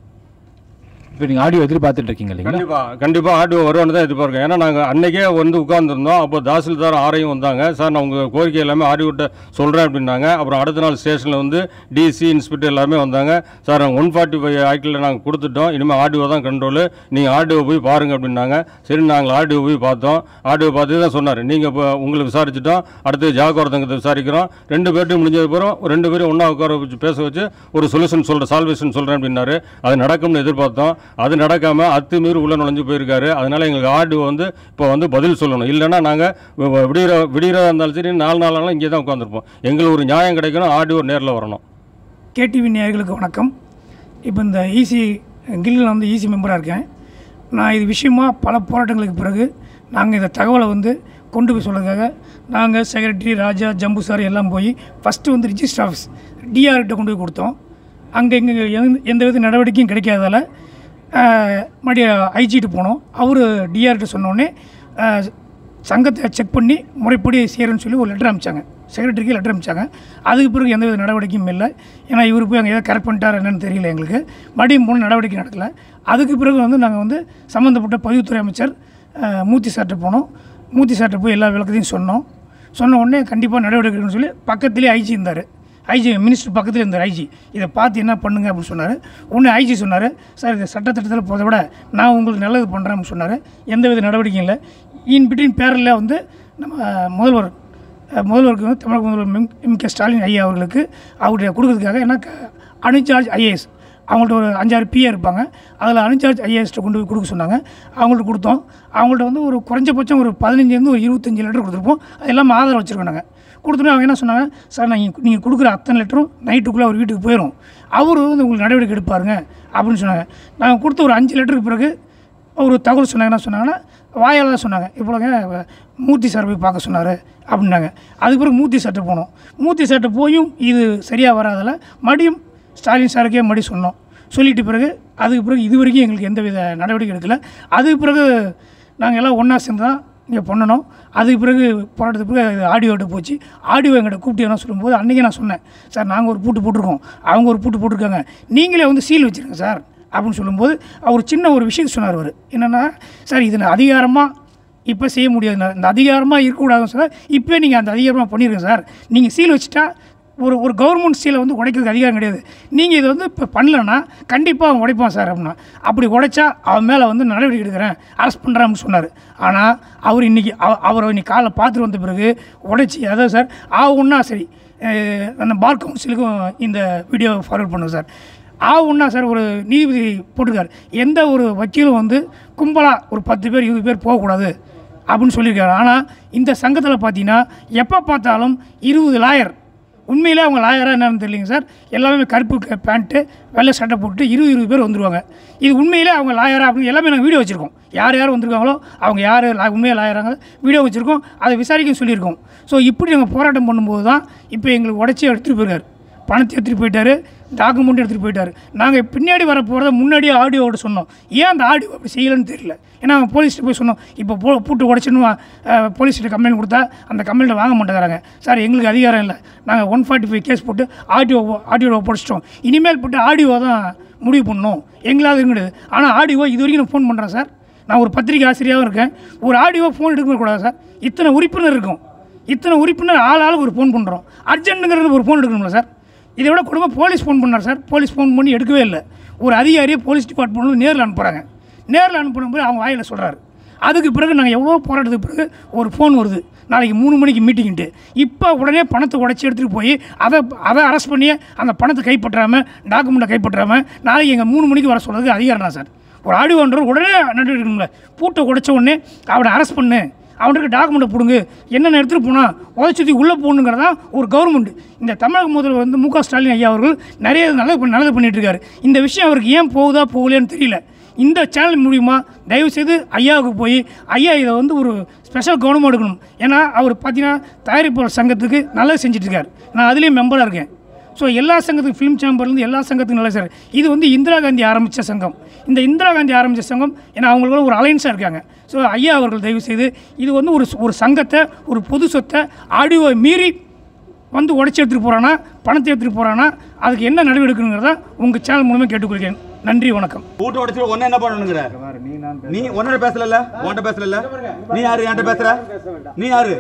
இப்போ நீங்கள் ஆடியோ எதிர்பார்த்துட்டு இருக்கீங்க இல்லைங்களா கண்டிப்பா கண்டிப்பா ஆர்டிஓ வருவான்னு தான் எதிர்பார்க்கேன் ஏன்னா நாங்கள் அன்னைக்கே வந்து உட்கார்ந்துருந்தோம் அப்போ தாசில்தார் ஆரையும் வந்தாங்க சார் நான் உங்கள் கோரிக்கை எல்லாமே ஆர்டிஓட்ட சொல்கிறேன் அப்படின்னாங்க அப்புறம் அடுத்த நாள் ஸ்டேஷனில் வந்து டிசி இன்ஸ்பெக்டர் எல்லாருமே வந்தாங்க சார் நாங்கள் ஒன் ஃபார்ட்டி ஃபைவ் ஆக்டில் நாங்கள் கொடுத்துட்டோம் இனிமேல் ஆர்டிஓ தான் கண்ட்ரோலு நீங்கள் ஆர்டிஓ போய் பாருங்க அப்படின்னாங்க சரி நாங்கள் ஆர்டிஓ போய் பார்த்தோம் ஆர்டிஓ பார்த்து தான் சொன்னார் நீங்கள் இப்போ உங்களை விசாரிச்சிட்டோம் அடுத்து ஜாகோரத்தங்கத்தை விசாரிக்கிறோம் ரெண்டு பேர்ட்டும் முடிஞ்சது பிறகு ரெண்டு பேரும் ஒன்றா உட்கார வச்சு பேச வச்சு ஒரு சொல்யூஷன் சொல்கிறேன் சால்வேஷன் சொல்கிறேன் அப்படின்னாரு அது நடக்கும்னு எதிர்பார்த்தோம் அது நடக்காம அத்துமீறி உள்ள நுழைஞ்சு போயிருக்காரு அதனால எங்களுக்கு ஆர்டிஓ வந்து இப்போ வந்து பதில் சொல்லணும் இல்லைன்னா நாங்கள் விடிகிற விடிகிறதா இருந்தாலும் சரி நாலு நாளாலும் இங்கே தான் உட்காந்துருப்போம் எங்களுக்கு ஒரு நியாயம் கிடைக்கணும் ஆர்டிஓ நேரில் வரணும் கேடிவி நேயர்களுக்கு வணக்கம் இப்போ இந்த ஈசி கில்லில் வந்து ஈசி மெம்பராக இருக்கேன் நான் இது விஷயமா பல போராட்டங்களுக்கு பிறகு நாங்கள் இந்த தகவலை வந்து கொண்டு போய் சொல்றதுக்காக நாங்கள் செக்ரட்டரி ராஜா ஜம்பு சார் எல்லாம் போய் ஃபஸ்ட்டு வந்து ரிஜிஸ்டர் ஆஃபீஸ் டிஆர்கிட்ட கொண்டு போய் கொடுத்தோம் அங்கே எங்கே எந்த எந்த வித நடவடிக்கையும் கிடைக்காதால ஆஹ், மறுபடியும் ஐஜிட்டு போனோம் அவர் டிஆர்கிட்ட சொன்னோடனே ஆஹ், சங்கத்தை செக் பண்ணி முறைப்படி செய்கிறேன்னு சொல்லி ஒரு லெட்டர் அனுப்பிச்சாங்க செக்ரட்டரிக்கு லெட்டர் அனுப்பிச்சாங்க அதுக்கு பிறகு எந்த வித நடவடிக்கையும் இல்லை ஏன்னா இவர் போய் அங்கே ஏதாவது கரெக்ட் பண்ணிட்டார் என்னன்னு தெரியல எங்களுக்கு மறுபடியும் போன நடவடிக்கை நடக்கல அதுக்கு பிறகு வந்து நாங்கள் வந்து சம்மந்தப்பட்ட பதிவுத்துறை அமைச்சர் ஆஹ், மூர்த்தி சார்ட்ட போனோம் மூர்த்தி சார்ட்ட போய் எல்லா விளக்கத்தையும் சொன்னோம் சொன்ன உடனே கண்டிப்பாக நடவடிக்கை எடுக்கணும்னு சொல்லி பக்கத்துலேயே ஐஜி இருந்தார் ஐஜி மினிஸ்டர் பக்கத்தில் இருந்தார் ஐஜி இதை பார்த்து என்ன பண்ணுங்க அப்படின்னு சொன்னார் உடனே ஐஜி சொன்னார் சார் இந்த சட்டத்திட்டத்தில் போதை விட நான் உங்களுக்கு நல்லது பண்ணுறேன்னு சொன்னார் எந்த வித நடவடிக்கையும் இல்லை இன் பிட்வீன் பேரில் வந்து நம்ம முதல்வர் அஹ், முதல்வருக்கு வந்து தமிழக முதல்வர் எம் எம் கே ஸ்டாலின் ஐயா அவர்களுக்கு அவருடைய கொடுக்கறதுக்காக ஏன்னா அனுசார்ஜ் ஐஏஎஸ் அவங்கள்ட்ட ஒரு அஞ்சாறு பிஏ இருப்பாங்க அதில் அனுசார்ஜ் ஐஏஎஸ்ட்டை கொண்டு போய் கொடுக்க சொன்னாங்க அவங்கள்ட்ட கொடுத்தோம் அவங்கள்ட்ட வந்து ஒரு குறைஞ்சபட்சம் ஒரு பதினஞ்சுலேருந்து ஒரு இருபத்தஞ்சி லிட்டர் கொடுத்துருப்போம் அது எல்லாமே ஆதரவு வச்சுருக்கோம் நாங்கள் கொடுத்துட்டு அவங்க என்ன சொன்னாங்க சார் நீங்கள் நீங்கள் கொடுக்குற அத்தனை லிட்டரும் நைட்டுக்குள்ளே அவர் வீட்டுக்கு போயிடும் அவர் வந்து உங்களுக்கு நடவடிக்கை எடுப்பாருங்க அப்படின்னு சொன்னாங்க நாங்கள் கொடுத்த ஒரு அஞ்சு லிட்டருக்கு பிறகு ஒரு தகவல் சொன்னாங்க என்ன சொன்னாங்கன்னா வாயால் தான் சொன்னாங்க இப்போங்க மூர்த்தி சார் போய் பார்க்க சொன்னார் அப்படின்னாங்க அதுக்கு பிறகு மூர்த்தி சார்ட்ட போனோம் மூர்த்தி சார்ட்ட போயும் இது சரியாக வராதால் மறுபடியும் ஸ்டாலின் சாருக்கே மறுபடியும் சொன்னோம் சொல்லிட்டு பிறகு அதுக்கு பிறகு இது வரைக்கும் எங்களுக்கு எந்த வித நடவடிக்கை எடுக்கல அதுக்கு பிறகு நாங்கள் எல்லாம் ஒன்றா சேர்ந்து தான் இங்கே பண்ணணும் அதுக்கு பிறகு போராட்டத்துக்கு பிறகு அது ஆடியோட்ட போச்சு ஆடியோ எங்கிட்ட கூப்பிட்டு என்ன சொல்லும்போது அன்றைக்கி நான் சொன்னேன் சார் நாங்கள் ஒரு பூட்டு போட்டிருக்கோம் அவங்க ஒரு பூட்டு போட்டிருக்காங்க நீங்களே வந்து சீல் வச்சுருங்க சார் அப்படின்னு சொல்லும்போது அவர் சின்ன ஒரு விஷயம் சொன்னார் அவர் என்னென்னா சார் இது நான் அதிகாரமாக இப்போ செய்ய முடியாது நான் இந்த அதிகாரமாக இருக்கக்கூடாதுன்னு சார் இப்போ நீங்கள் அந்த அதிகாரமாக பண்ணிடுங்க சார் நீங்கள் சீல் வச்சுட்டா ஒரு ஒரு கவர்மெண்ட் சீலை வந்து உடைக்கிறதுக்கு அதிகாரம் கிடையாது நீங்கள் இதை வந்து இப்போ பண்ணலன்னா கண்டிப்பாக அவன் உடைப்பான் சார் அப்படின்னா அப்படி உடைச்சா அவன் மேலே வந்து நடவடிக்கை எடுக்கிறேன் அரெஸ்ட் பண்ணுறான்னு சொன்னார் ஆனால் அவர் இன்றைக்கி அவரை இன்னைக்கு காலைல பார்த்துட்டு வந்த பிறகு உடைச்சி அதான் சார் ஆகுன்னா சரி அஹ் அந்த பார் கவுன்சிலுக்கும் இந்த வீடியோ ஃபார்வர்ட் பண்ணுங்க சார் ஆகுன்னா சார் ஒரு நீதிபதி போட்டிருக்காரு எந்த ஒரு வக்கீலும் வந்து கும்பலாக ஒரு பத்து பேர் இருபது பேர் போகக்கூடாது அப்படின்னு சொல்லியிருக்காரு ஆனால் இந்த சங்கத்தில் பார்த்தீங்கன்னா எப்போ பார்த்தாலும் இருபது லாயர் உண்மையிலே அவங்க லாயராக என்னன்னு தெரியலைங்க சார் எல்லாமே கருப்பு க- பேண்ட்டு வெள்ளை சட்டை போட்டு இருபது இருபது பேர் வந்துருவாங்க இது உண்மையிலே அவங்க லாயரா அப்படின்னு எல்லாமே நாங்கள் வீடியோ வச்சுருக்கோம் யார் யார் வந்திருக்காங்களோ அவங்க யார் லா உண்மையாக லாயராங்க வீடியோ வச்சுருக்கோம் அதை விசாரிக்க சொல்லியிருக்கோம் ஸோ இப்படி நாங்கள் போராட்டம் பண்ணும்போது தான் இப்போ எங்களுக்கு உடச்சி எடுத்துகிட்டு போயிருக்காரு பணத்தை எடுத்துகிட்டு போயிட்டாரு டாக்குமெண்ட் எடுத்துகிட்டு போயிட்டாரு நாங்கள் பின்னாடி வர போகிறத முன்னாடியே ஆடியோவோட சொன்னோம் ஏன் அந்த ஆடியோ அப்படி செய்யலைன்னு தெரியல ஏன்னா அவங்க போலீஸ்ட்டு போய் சொன்னோம் இப்போ போ பூட்டு உடச்சுன்னு போலீஸ்கிட்ட கம்ப்ளைண்ட் கொடுத்தா அந்த கம்ப்ளைண்ட்டை வாங்க மாட்டேங்கிறாங்க சார் எங்களுக்கு அதிகாரம் இல்லை நாங்கள் ஒன் ஃபார்ட்டி ஃபைவ் கேஸ் போட்டு ஆடியோ ஆடியோவை படிச்சிட்டோம் இனிமேல் போட்டு ஆடியோ தான் முடிவு பண்ணணும் எங்களால் கிடையாது ஆனால் ஆடியோ இது வரைக்கும் நான் ஃபோன் பண்ணுறேன் சார் நான் ஒரு பத்திரிகை ஆசிரியராகவும் இருக்கேன் ஒரு ஆடியோ ஃபோன் எடுக்கக்கூடாது சார் இத்தனை உறுப்பினர் இருக்கும் இத்தனை உறுப்பினர் ஆள் ஆளுக்கு ஒரு ஃபோன் பண்ணுறோம் அர்ஜென்ட்டுங்கிறது ஒரு ஃபோன் எடுக்கணும்ல சார் இதை விட குடும்பம் போலீஸ் ஃபோன் பண்ணார் சார் போலீஸ் ஃபோன் பண்ணி எடுக்கவே இல்லை ஒரு அதிகாரியை போலீஸ் டிபார்ட்மெண்ட் நேரில் அனுப்புகிறாங்க நேரில் அனுப்பும்போது அவங்க வாயில் சொல்கிறாரு அதுக்கு பிறகு நாங்கள் எவ்வளோ போராட்டத்துக்கு பிறகு ஒரு ஃபோன் வருது நாளைக்கு மூணு மணிக்கு மீட்டிங்ட்டு இப்போ உடனே பணத்தை உடச்சி எடுத்துகிட்டு போய் அதை அதை அரெஸ்ட் பண்ணி அந்த பணத்தை கைப்பற்றாமல் டாக்குமெண்ட்டை கைப்பற்றாமல் நாளைக்கு எங்கள் மூணு மணிக்கு வர சொல்கிறதுக்கு அதிகாரம் தான் சார் ஒரு ஆடியோன்றவர் உடனே நடவடிக்கை எடுக்கணும்ல பூட்டை உடைச்ச உடனே அவனை அரெஸ்ட் பண்ணு அவனுக்கு டாக்குமெண்ட்டை பிடுங்கு என்னென்ன எடுத்துகிட்டு போனால் உதச்சுத்தி உள்ளே போகணுங்கிறதா ஒரு கவர்மெண்ட் இந்த தமிழக முதல்வர் வந்து மு க ஸ்டாலின் ஐயா அவர்கள் நிறைய நல்லது பண்ண- நல்லது பண்ணிட்டு இருக்காரு இந்த விஷயம் அவருக்கு ஏன் போகுதா போகலையான்னு தெரியல இந்த சேனல் மூலிமா தயவுசெய்து ஐயாவுக்கு போய் ஐயா இதை வந்து ஒரு ஸ்பெஷல் கவனமாக எடுக்கணும் ஏன்னா அவர் பார்த்தீங்கன்னா தயாரிப்பாளர் சங்கத்துக்கு நல்லது செஞ்சுட்டு இருக்காரு நான் அதுலேயும் மெம்பராக இருக்கேன் ஸோ எல்லா சங்கத்துக்கும் ஃபிலிம் சேம்பர்லேருந்து எல்லா சங்கத்துக்கும் நல்லா சார் இது வந்து இந்திரா காந்தி ஆரம்பித்த சங்கம் இந்த இந்திரா காந்தி ஆரம்பித்த சங்கம் ஏன்னா அவங்களுக்குள்ள ஒரு அலைன்ஸாக இருக்காங்க ஸோ ஐயா அவர்கள் தயவு செய்து இது வந்து ஒரு ஒரு சங்கத்தை ஒரு பொது சொத்தை ஆடியோவை மீறி வந்து உடச்சி எடுத்துகிட்டு போகிறானா பணத்தை எடுத்துகிட்டு போகிறானா அதுக்கு என்ன நடவடிக்கை எடுக்கணுங்கிறத உங்கள் சேனல் மூலமாக கேட்டுக்கொள்கிறேன் நன்றி வணக்கம் பூட்டை உடைச்சு ஒன்னு என்ன பண்ணணுங்கிற நீ உன்னோட பேசல உன்கிட்ட பேசல நீ யாரு என்கிட்ட பேசுற நீ யாரு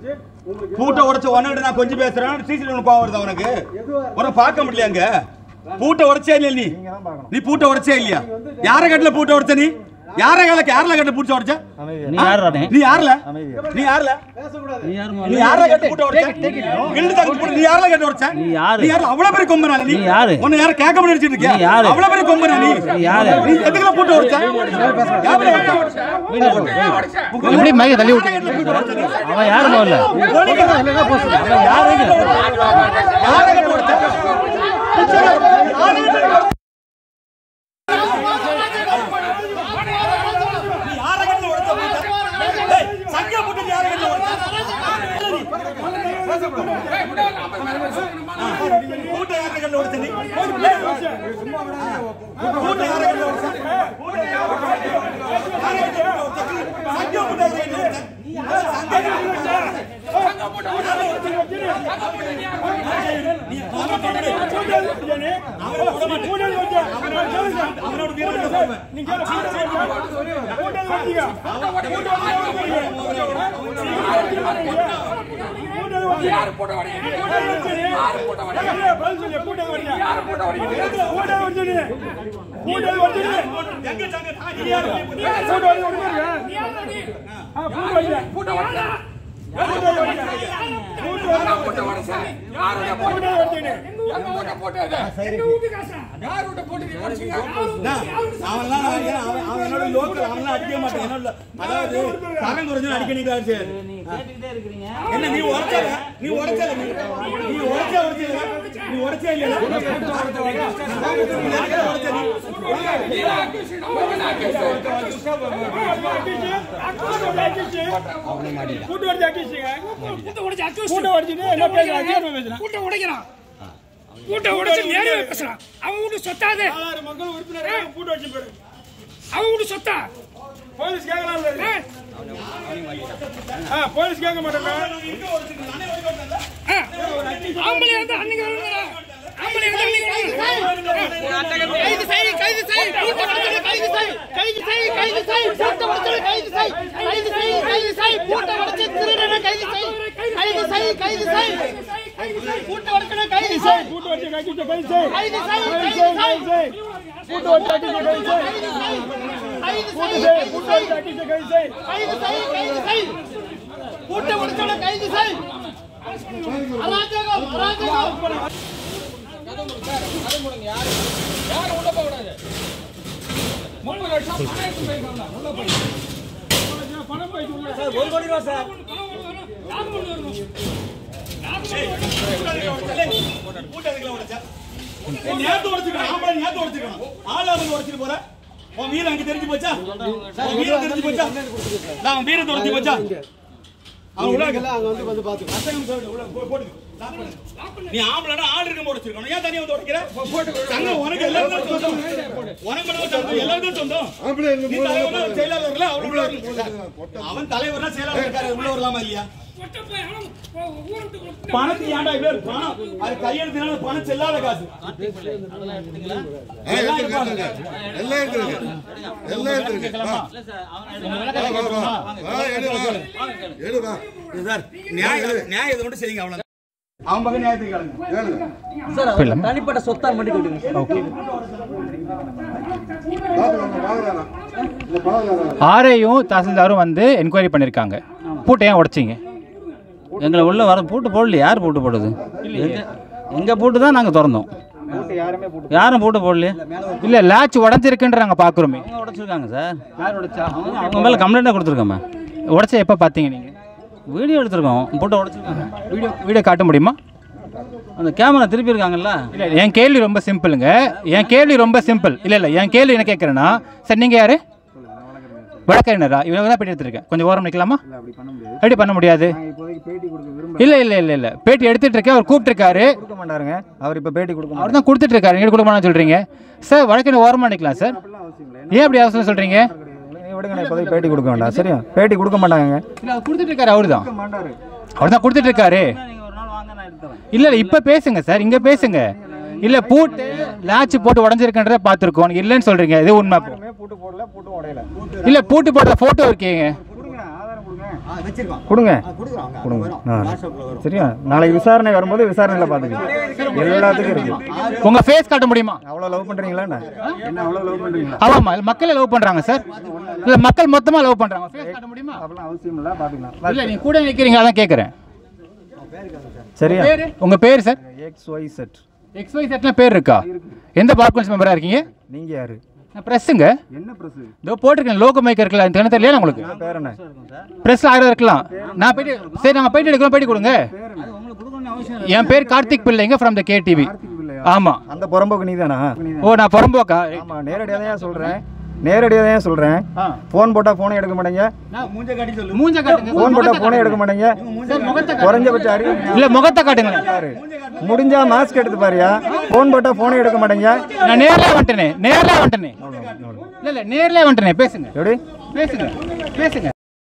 பூட்டை உடைச்ச உன்கிட்ட நான் கொஞ்சம் பேசுறேன் சிசிடிவி உனக்கு கோவம் வருதா உனக்கு உனக்கு பார்க்க முடியல அங்க பூட்டை உடைச்சே இல்லையா நீ நீ பூட்டை உடைச்சே இல்லையா யார கட்டில பூட்டை உடைச்ச நீ யார கட்டில யாரில் கட்டில பூட்டை உடைச்ச நீ யாருடா நீ யாருல நீ யாருல நீ யாரல கட்டி பூட்டை உடைச்ச கிண்டு தங்க பூட்டை நீ யாரல கட்டி உடைச்ச நீ யாரு? நீ யாரு அவ்வளவு பெரிய கொம்பனா நீ நீ யாரு? உன்னை யார கேட்க முடியாது நினைச்சிட்டு இருக்கியா நீ யாரு? அவ்வளவு பெரிய கொம்பனா நீ நீ யாரு? நீ எதுக்குல பூட்டை உடைச்ச யாருல உடைச்ச? எப்படி மைக்கை தள்ளி விட்டு அவன் யாரு முதல்ல அவன் யாருங்க யார கட்டி உடைச்ச? நீ யார கட்டி உடைச்ச பூட்டை? டேய், சங்கியா பூட்டை நீ யார கட்டி உடைச்ச? பூட்டை யார கட்டி உடைச்ச நீ? பூட்டை யார கட்டி உடைச்ச? சங்கியா பூட்டை யார கட்டி உடைச்ச? அவனோட வீரத்தை சொல்லுவேன். எங்க சங்க நீ யாரு? நான் அவன்லாம் நான் ஏன் அவன் அவன் என்னோட லோக்கல் அவன்லாம் அடிக்க மாட்டான் என்னோட அதாவது தரம் குறைஞ்சு அடிக்க நிக்கிறாரு சார் என்ன நீ உடைச்சல நீ உடைச்சல நீ நீ உடைச்ச உடைச்சல நீ உடைச்சே இல்லையா கூட்ட உடைக்கிறான் கூட்ட உடைச்சு நேரவே பேசுறான் அவன் வீட்டு சொத்தாது அவன் வீட்டு சொத்தா போலீஸ் கேட்கலாம் ஆ, போலீஸ் கேட்க மாட்டாங்க ஆ, ஆம்பளை வந்து அன்னைக்கு வருங்கிறா. ஆம்பளை கைது செய் கைது செய் கூட்ட வடச்சலை கைது செய் கைது செய் கைது செய் கூட்ட வடச்சலை கைது செய் கைது செய் கைது செய் கூட்ட வடச்சல் திருடனை கைது செய் கைது செய் கைது செய் கூட்ட வடச்சலை கைது செய் கூட்டு வச்சு கைது கைது செய் கைது செய் கைது கைது செய் கைது செய் செய் கூட்டு வச்சு கைது செய் கைது செய் கைது கூட்டு செய் வச்சு கைது செய் கைது செய் கைது செய் கூட்ட வடச்சலை கைது செய் அராஜகம் அராஜகம் நேத்து உடைச்சிருக்கணும் ஆம்பளை நேத்து உடைச்சிருக்கணும் ஆளா வந்து உடைச்சிட்டு போற உன் வீரம் அங்க தெரிஞ்சு போச்சா உன் வீரம் தெரிஞ்சு போச்சா நான் உன் வீரத்தை உடைச்சு போச்சா அவன் உள்ள அங்க வந்து வந்து பாத்து அசகம் சொல்லு உள்ள போ- போட்டு lock பண்ணு. நீ ஆம்பளைனா ஆள் இருக்க உடைச்சிருக்கணும் ஏன் தனியா வந்து உடைக்கிற சங்கம் உனக்கு எல்லாரும் தான் சொந்தம் உனக்கு மட்டும் சொந்தம் எல்லாரும் தான் சொந்தம் நீ தலைவர்னா செயலாளர்ல அவரு உள்ள வரணும். அவன் தலைவர்னா செயலாளர் இருக்காரு உள்ள வரலாமா இல்லையா பணத்துக்கு ஏன்டா இவ்வளவு பணம் அது கையெழுத்தினால பணம் செல்லாத காசு எல்லாம் இருப்பாங்க. எல்லாம் இருக்குதுங்க எல்லாம் இருக்குதுங்க வா. வா, எடு வா. எடு வா. சார் நியாயம் நியாயம் இதை மட்டும் செய்யுங்க அவ்வளவு அவன் பக்கம் நியாயத்துக்கு கிளம்பு ஏழுங்க. தனிப்பட்ட சொத்தா மட்டும் கேட்டுங்க பாத்துக்கோங்க, வாங்குறானா? இல்ல, வாங்குறானா? ஆர்ஐயும் தாசில்தாரும் வந்து என்கொயரி பண்ணியிருக்காங்க பூட்டை ஏன் உடைச்சிங்க எங்களை உள்ள வர பூட்டு போடல யார் பூட்டு போடுது எங்க எங்க பூட்டு தான் நாங்கள் திறந்தோம் யாரும் பூட்டு போடலையே இல்லை லேட்ச் உடஞ்சிருக்குன்ற நாங்கள் பார்க்குறோமே அவங்க உடைச்சிருக்காங்க சார் யார் உடைச்சா அவங்க அவங்க மேலே கம்ப்ளைண்ட்டாக கொடுத்துருக்கோமே உடைச்ச எப்போ பார்த்தீங்க நீங்கள் வீடியோ எடுத்திருக்கோம் பூட்டை உடைச்சிருக்காங்க வீடியோ வீடியோ காட்ட முடியுமா அந்த கேமரா திருப்பி இருக்காங்கல்ல இல்லை என் கேள்வி ரொம்ப சிம்பிளுங்க என் கேள்வி ரொம்ப சிம்பிள் இல்லை இல்லை என் கேள்வி என்ன கேட்குறேன்னா சார் நீங்கள் யார் வழக்கறிஞரா இவங்க தான் பேட்டி எடுத்துருக்கேன் கொஞ்சம் ஓரம் நிற்கலாமா எப்படி பண்ண முடியாது இல்லை இல்லை இல்லை இல்லை பேட்டி எடுத்துட்டு இருக்கேன் அவர் கூப்பிட்டுருக்காரு கொடுக்க மாட்டாருங்க அவர் இப்போ பேட்டி கொடுக்க அவர் தான் கொடுத்துட்டு இருக்காரு நீங்கள் கொடுக்க மாட்டேன்னு சொல்கிறீங்க சார் வழக்கறிஞர் ஓரமாக நிற்கலாம் சார் ஏன் அப்படி அவசரம் சொல்கிறீங்க மாட்டாரு நீ விடுங்க நான் இப்போதைக்கு பேட்டி கொடுக்க வேண்டாம் சரியா பேட்டி கொடுக்க மாட்டாங்க இல்லை அவர் கொடுத்துட்டு இருக்காரு அவரு தான் மாட்டாரு அவர் தான் கொடுத்துட்டு இருக்காரு நீங்கள் ஒரு நாள் வாங்க நான் எடுத்துறேன் இல்லை இல்லை இப்போ பேசுங்க சார் இங்கே பேசுங்க இல்லை பூட்டு லாட்ச் போட்டு உடஞ்சிருக்குன்றத பார்த்துருக்கோம் இல்லைன்னு சொல்கிறீங்க இது உண்மை அப்போ பூட்டு போடல பூட்டு உடையல இல்லை பூட்டு போட்ட ஃபோட்டோ இருக்கீங்க கொடுங்க ஆதாரம் கொடுங்க கொடுங்க கொடுங்க ஆ. சரியா நாளைக்கு விசாரணை வரும்போது விசாரணையில் பார்த்துக்கலாம் எல்லாத்துக்கும் இருக்கு உங்கள் ஃபேஸ் காட்ட முடியுமா அவ்வளோ லவ் பண்ணுறீங்களா என்ன என்ன அவ்வளோ லவ் பண்ணுறீங்களா ஆமாம்மா மக்களை லவ் பண்ணுறாங்க சார் இல்லை மக்கள் மொத்தமாக லவ் பண்ணுறாங்க ஃபேஸ் காட்ட முடியுமா அப்படிலாம் அவசியம் இல்லை பார்த்துக்கலாம் இல்லை நீங்கள் கூட நிற்கிறீங்க அதான் கேட்குறேன் சரியா பேர் உங்கள் பேர் sir X Y Z X Y செட்லாம் பேர் இருக்கா எந்த பார்க்கன்ஸ் மெம்பராக இருக்கீங்க நீங்கள் யாரு நான் ப்ரெஸ்ஸுங்க என்ன ப்ரெஸ் இதோ போட்டிருக்கேன் லோகோ மைக் இருக்கலாம் எனக்கு என்ன தெரியல உங்களுக்கு பேர் என்ன ப்ரெஸ்ஸில் ஆயிரம் இருக்கலாம் நான் போயிட்டு சரி நாங்கள் போயிட்டு எடுக்கிறோம் போயிட்டு கொடுங்க என் பேர் கார்த்திக் பிள்ளைங்க ஃப்ரம் த கேடிவி ஆமாம் அந்த புறம்போக்கு நீ தானா ஓ நான் புறம்போக்கா ஆமாம் நேரடியாக தான் சொல்கிறேன் நேரடியாக தான் சொல்கிறேன் ஆ. ஃபோன் போட்டால் ஃபோனே எடுக்க மாட்டேங்க மூஞ்ச காட்டி சொல்லு மூஞ்ச காட்டுங்க ஃபோன் போட்டால் ஃபோனே எடுக்க மாட்டேங்க குறைஞ்சபட்ச அறிவு இல்லை முகத்தை காட்டுங்களேன் பாரு முடிஞ்சா மாஸ்க் எடுத்து பாரியா ஃபோன் போட்டால் ஃபோனே எடுக்க மாட்டேங்க நான் நேர்ல வந்துட்டேனே நேர்ல வந்துட்டேனே இல்ல இல்ல நேர்ல வந்துட்டேனே பேசுங்க எப்படி பேசுங்க பேசுங்க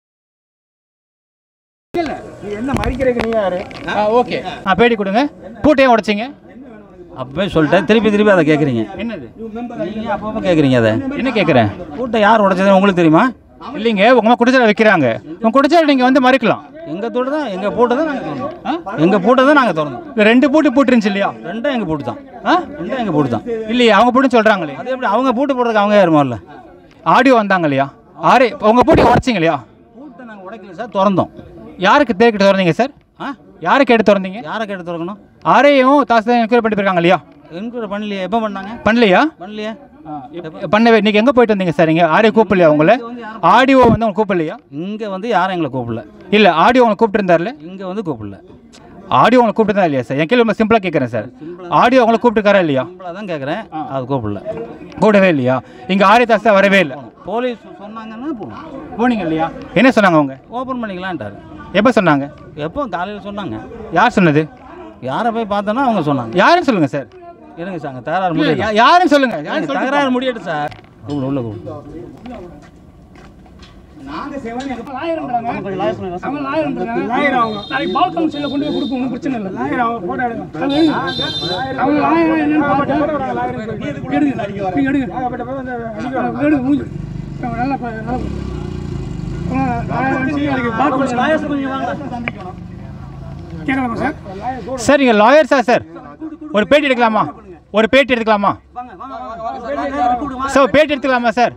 நீ என்ன மறிக்கிறதுக்கு நீ யாரு ஆ ஓகே ஆ பேட்டி கொடுங்க பூட்டையும் உடைச்சிங்க அப்பவே சொல்லிட்டேன் திருப்பி திருப்பி அதை கேட்குறீங்க என்னது நீங்கள் அப்பப்போ கேட்குறீங்க அதை என்ன கேட்குறேன் பூட்டை யார் உடைச்சதுன்னு உங்களுக்கு தெரியுமா இல்லைங்க உங்க அம்மா குடிச்சால வைக்கிறாங்க உங்க குடிச்சால நீங்க வந்து மறுக்கலாம் எங்கள் தோடு தான் எங்கள் பூட்டை தான் நாங்கள் திறந்தோம் எங்கள் பூட்டை தான் நாங்கள் திறந்தோம் இல்ல, ரெண்டு பூட்டு பூட்டு இருந்துச்சு இல்லையா ரெண்டும் எங்கள் பூட்டு தான் ஆ ரெண்டும் எங்கள் பூட்டு தான் இல்லையா அவங்க பூட்டுன்னு சொல்றாங்களே அது எப்படி அவங்க பூட்டு போடுறதுக்கு அவங்க யாருமா இல்லை ஆடியோ வந்தாங்க இல்லையா ஆரே உங்க பூட்டி உடைச்சிங்க இல்லையா பூட்டை நாங்கள் உடைக்கல சார் திறந்தோம் யாருக்கு தேக்கிட்டு திறந்தீங்க சார் ஆ யாருக்கு எடுத்து திறந்தீங்க யாரை கேட்டு திறக்கணும் ஆரையும் தாசில்தார் என்கொயரி பண்ணிட்டு இருக்காங்க இல்லையா என்கொயரி பண்ணலையே எப்போ பண்ணாங்க பண்ணலையா பண்ணலையே பண்ணவே இன்னைக்கு எங்க போயிட்டு வந்தீங்க சார் இங்க ஆடியோ கூப்பிடலையா உங்களை ஆடியோ வந்து அவங்க கூப்பிடலையா இங்கே வந்து யாரும் எங்களை கூப்பிடல இல்ல ஆடியோ உங்களை கூப்பிட்டு இருந்தார்ல இங்கே வந்து கூப்பிடல ஆடியோ உங்களை கூப்பிட்டு இல்லையா சார் என் கேள்வி ரொம்ப சிம்பிளா கேட்குறேன் சார் ஆடியோ உங்களை கூப்பிட்டுருக்காரா இல்லையா நம்மள தான் கேட்குறேன் அது கூப்பிடல கூடவே இல்லையா இங்க ஆரிய தாஸ் வரவே இல்லை போலீஸ் சொன்னாங்கன்னா போகணும் போனீங்க இல்லையா என்ன சொன்னாங்க அவங்க ஓப்பன் பண்ணிக்கலான்ட்டாரு எப்போ சொன்னாங்க எப்போ காலையில் சொன்னாங்க யார் சொன்னது யாரை போய் பார்த்தோன்னா அவங்க சொன்னாங்க யாருன்னு சொல்லுங்க சார் இருங்க சார் அங்கே தகராறு இல்ல, முடியட்டும் யா- யாருன்னு சொல்லுங்க யாருன்னு சொல்லுங்க. தகராறு முடியட்டும் சார் கூப்பிடு உள்ள கூப்பிடு நாங்க செவன் எங்க லாயர்ன்றாங்க அவங்க லாயர்ன்றாங்க லாயர் அவங்க நாளைக்கு பால் கவுன்சிலில் கொண்டு போய் கொடுப்போம் ஒன்றும் பிரச்சனை இல்லை லாயர் அவங்க போட்டோ எடுங்க அது எடுங்க. அவங்க லாயர் என்னன்னு பார்த்து எடுங்க நீங்க எடுங்க எடுங்க மூஞ்சி அவங்க நல்லா பா- நல்லா அவங்க லாயர் வந்து அதுக்கு பால் கவுன்சில் கேட்கலாமா சார் சார் நீங்கள் லாயர் சார் சார் ஒரு பேட்டி எடுக்கலாமா ஒரு பேட்டி எடுக்கலாமா சார் ஒரு பேட்டி எடுத்துக்கலாமா சார்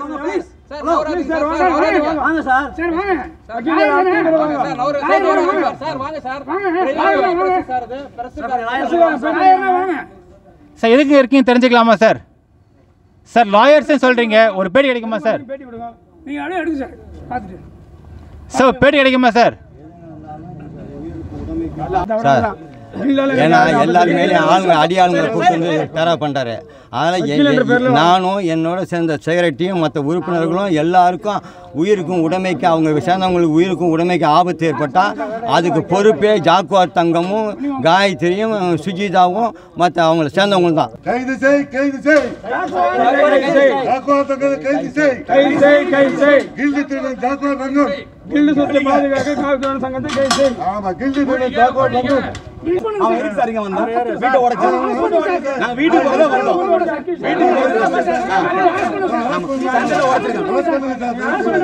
வாங்க சார் சார் வாங்க லாயர் வாங்க லாயர் வாங்க சார் வாங்க சார் வாங்க லாயர் வாங்க லாயர் வாங்க சார் எதுக்கு இருக்கீங்க தெரிஞ்சுக்கலாமா சார் சார் லாயர்ஸ்னு சொல்கிறீங்க ஒரு பேட்டி கிடைக்குமா சார் பேட்டி கொடுங்க நீங்க அப்படியே எடுங்க சார் பார்த்துட்டு சார் ஒரு பேட்டி கிடைக்குமா சார் சார் ஏன்னா எல்லாரு மேலேயும் ஆளுங்க அடி ஆளுங்களை கூப்பிட்டு வந்து பேரா பண்ணிட்டாரு அதனால் நானும் என்னோட சேர்ந்த செக்ரட்டரியும் மற்ற உறுப்பினர்களும் எல்லாருக்கும் உயிருக்கும் உடைமைக்கு அவங்க சேர்ந்தவங்களுக்கு உயிருக்கும் உடைமைக்கு ஆபத்து ஏற்பட்டால் அதுக்கு பொறுப்பே ஜாக்குவார் தங்கமும் காயத்ரியும் சுஜிதாவும் மற்ற அவங்கள சேர்ந்தவங்களும் தான் கைது செய் கைது செய் ஜாக்குவா தங்கத்தை கைது செய் கைது செய் கைது செய் கில்டி திருடன் ஜாக்குவா தங்கம் கில்டு சொத்தை பாதுகாக்க காவல்துறை சங்கத்தை கைது செய் ஆமா கில்டி திருடன் ஜாக்குவா தங்கம் அவன் எதுக்கு சார் இங்க வந்தான் வீட்டை உடைச்சு நாங்க வீட்டுக்கு போக வந்தோம் வீட்டுக்கு போக சண்டையில உடைச்சிருக்கான்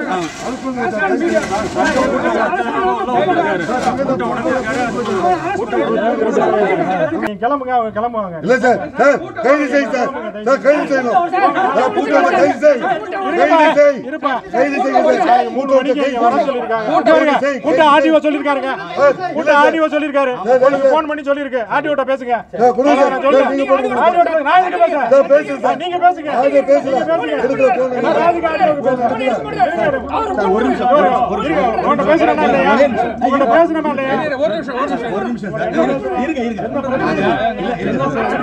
நீங்க கிளம்புங்க அவங்க கிளம்புவாங்க இல்ல சார் சார் கைது செய் சார் சார் கைது செய்யணும் சார் கூட்டத்தை கைது செய் கைது செய் கைது செய் சார் மூணு மணிக்கு இங்க வர சொல்லிருக்காங்க கூட்டம் ஆர்டிஓ சொல்லிருக்காருங்க கூட்டம் ஆர்டிஓ சொல்லிருக்காரு உங்களுக்கு ஃபோன் பண்ணி சொல்லிருக்கு ஆர்டிஓட்ட பேசுங்க சார் கொடுங்க நான் சார் சொல்றேன். நீங்க போடுங்க ஆர்டிஓ ட்ட நான் எதுக்கு பேசுறேன் சார் பேசுங்க சார் நீங்க பேசுங்க ஆர்டிஓ பேசல நீங்க பேசுங்க எடுக்கல போங்க நான் எதுக்கு ஆர்டிஓக்கு பேசுறேன் சார் ஒரு நிமிஷம் உங்கள்ட்ட பேசுறேன்னா இல்லையா உங்கள்ட்ட பேசுறேன்னா இல்லையா ஒரு நிமிஷம் ஒரு நிமிஷம் ஒரு நிமிஷம் சார் இருங்க இருங்க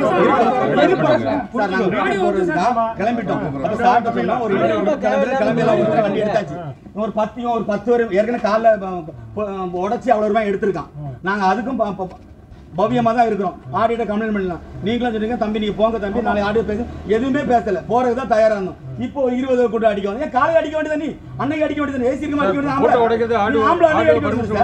சார் நாங்க வீட்டுக்கு போறதுக்கா கிளம்பிட்டோம் அப்ப சாப்பிட்ட சொன்னா ஒரு ஏழு மணிக்கு கிளம்பி கிளம்பி எல்லாம் ஒரு வண்டி எடுத்தாச்சு ஒரு பத்தியும் ஒரு பத்து வரும் ஏற்கனவே காலைல உடச்சி அவ்வளவு ரூபாய் எடுத்திருக்கான் நாங்க அதுக்கும் ப- ப- பவ்யமா தான் இருக்கிறோம் ஆடியோட கம்ப்ளைண்ட் பண்ணலாம் நீங்களும் சொல்லுங்க தம்பி நீங்க போங்க தம்பி நாளை ஆடியோ பேச எதுவுமே பேசல போறதுக்கு தான் தயாரா இருந்தோம் இப்போ இருபது கூட்டம் அடிக்க வந்து ஏன் காலை அடிக்க வேண்டியது நீ அன்னைக்கு அடிக்க வேண்டியது ஏசி இருக்க அடிக்க வேண்டியது கூட்டம் உடைக்கிறது ஆம்பளை. ஆடியோ- ஆம்பளை அன்னைக்கு ஆடியோ அடிக்க வேண்டியது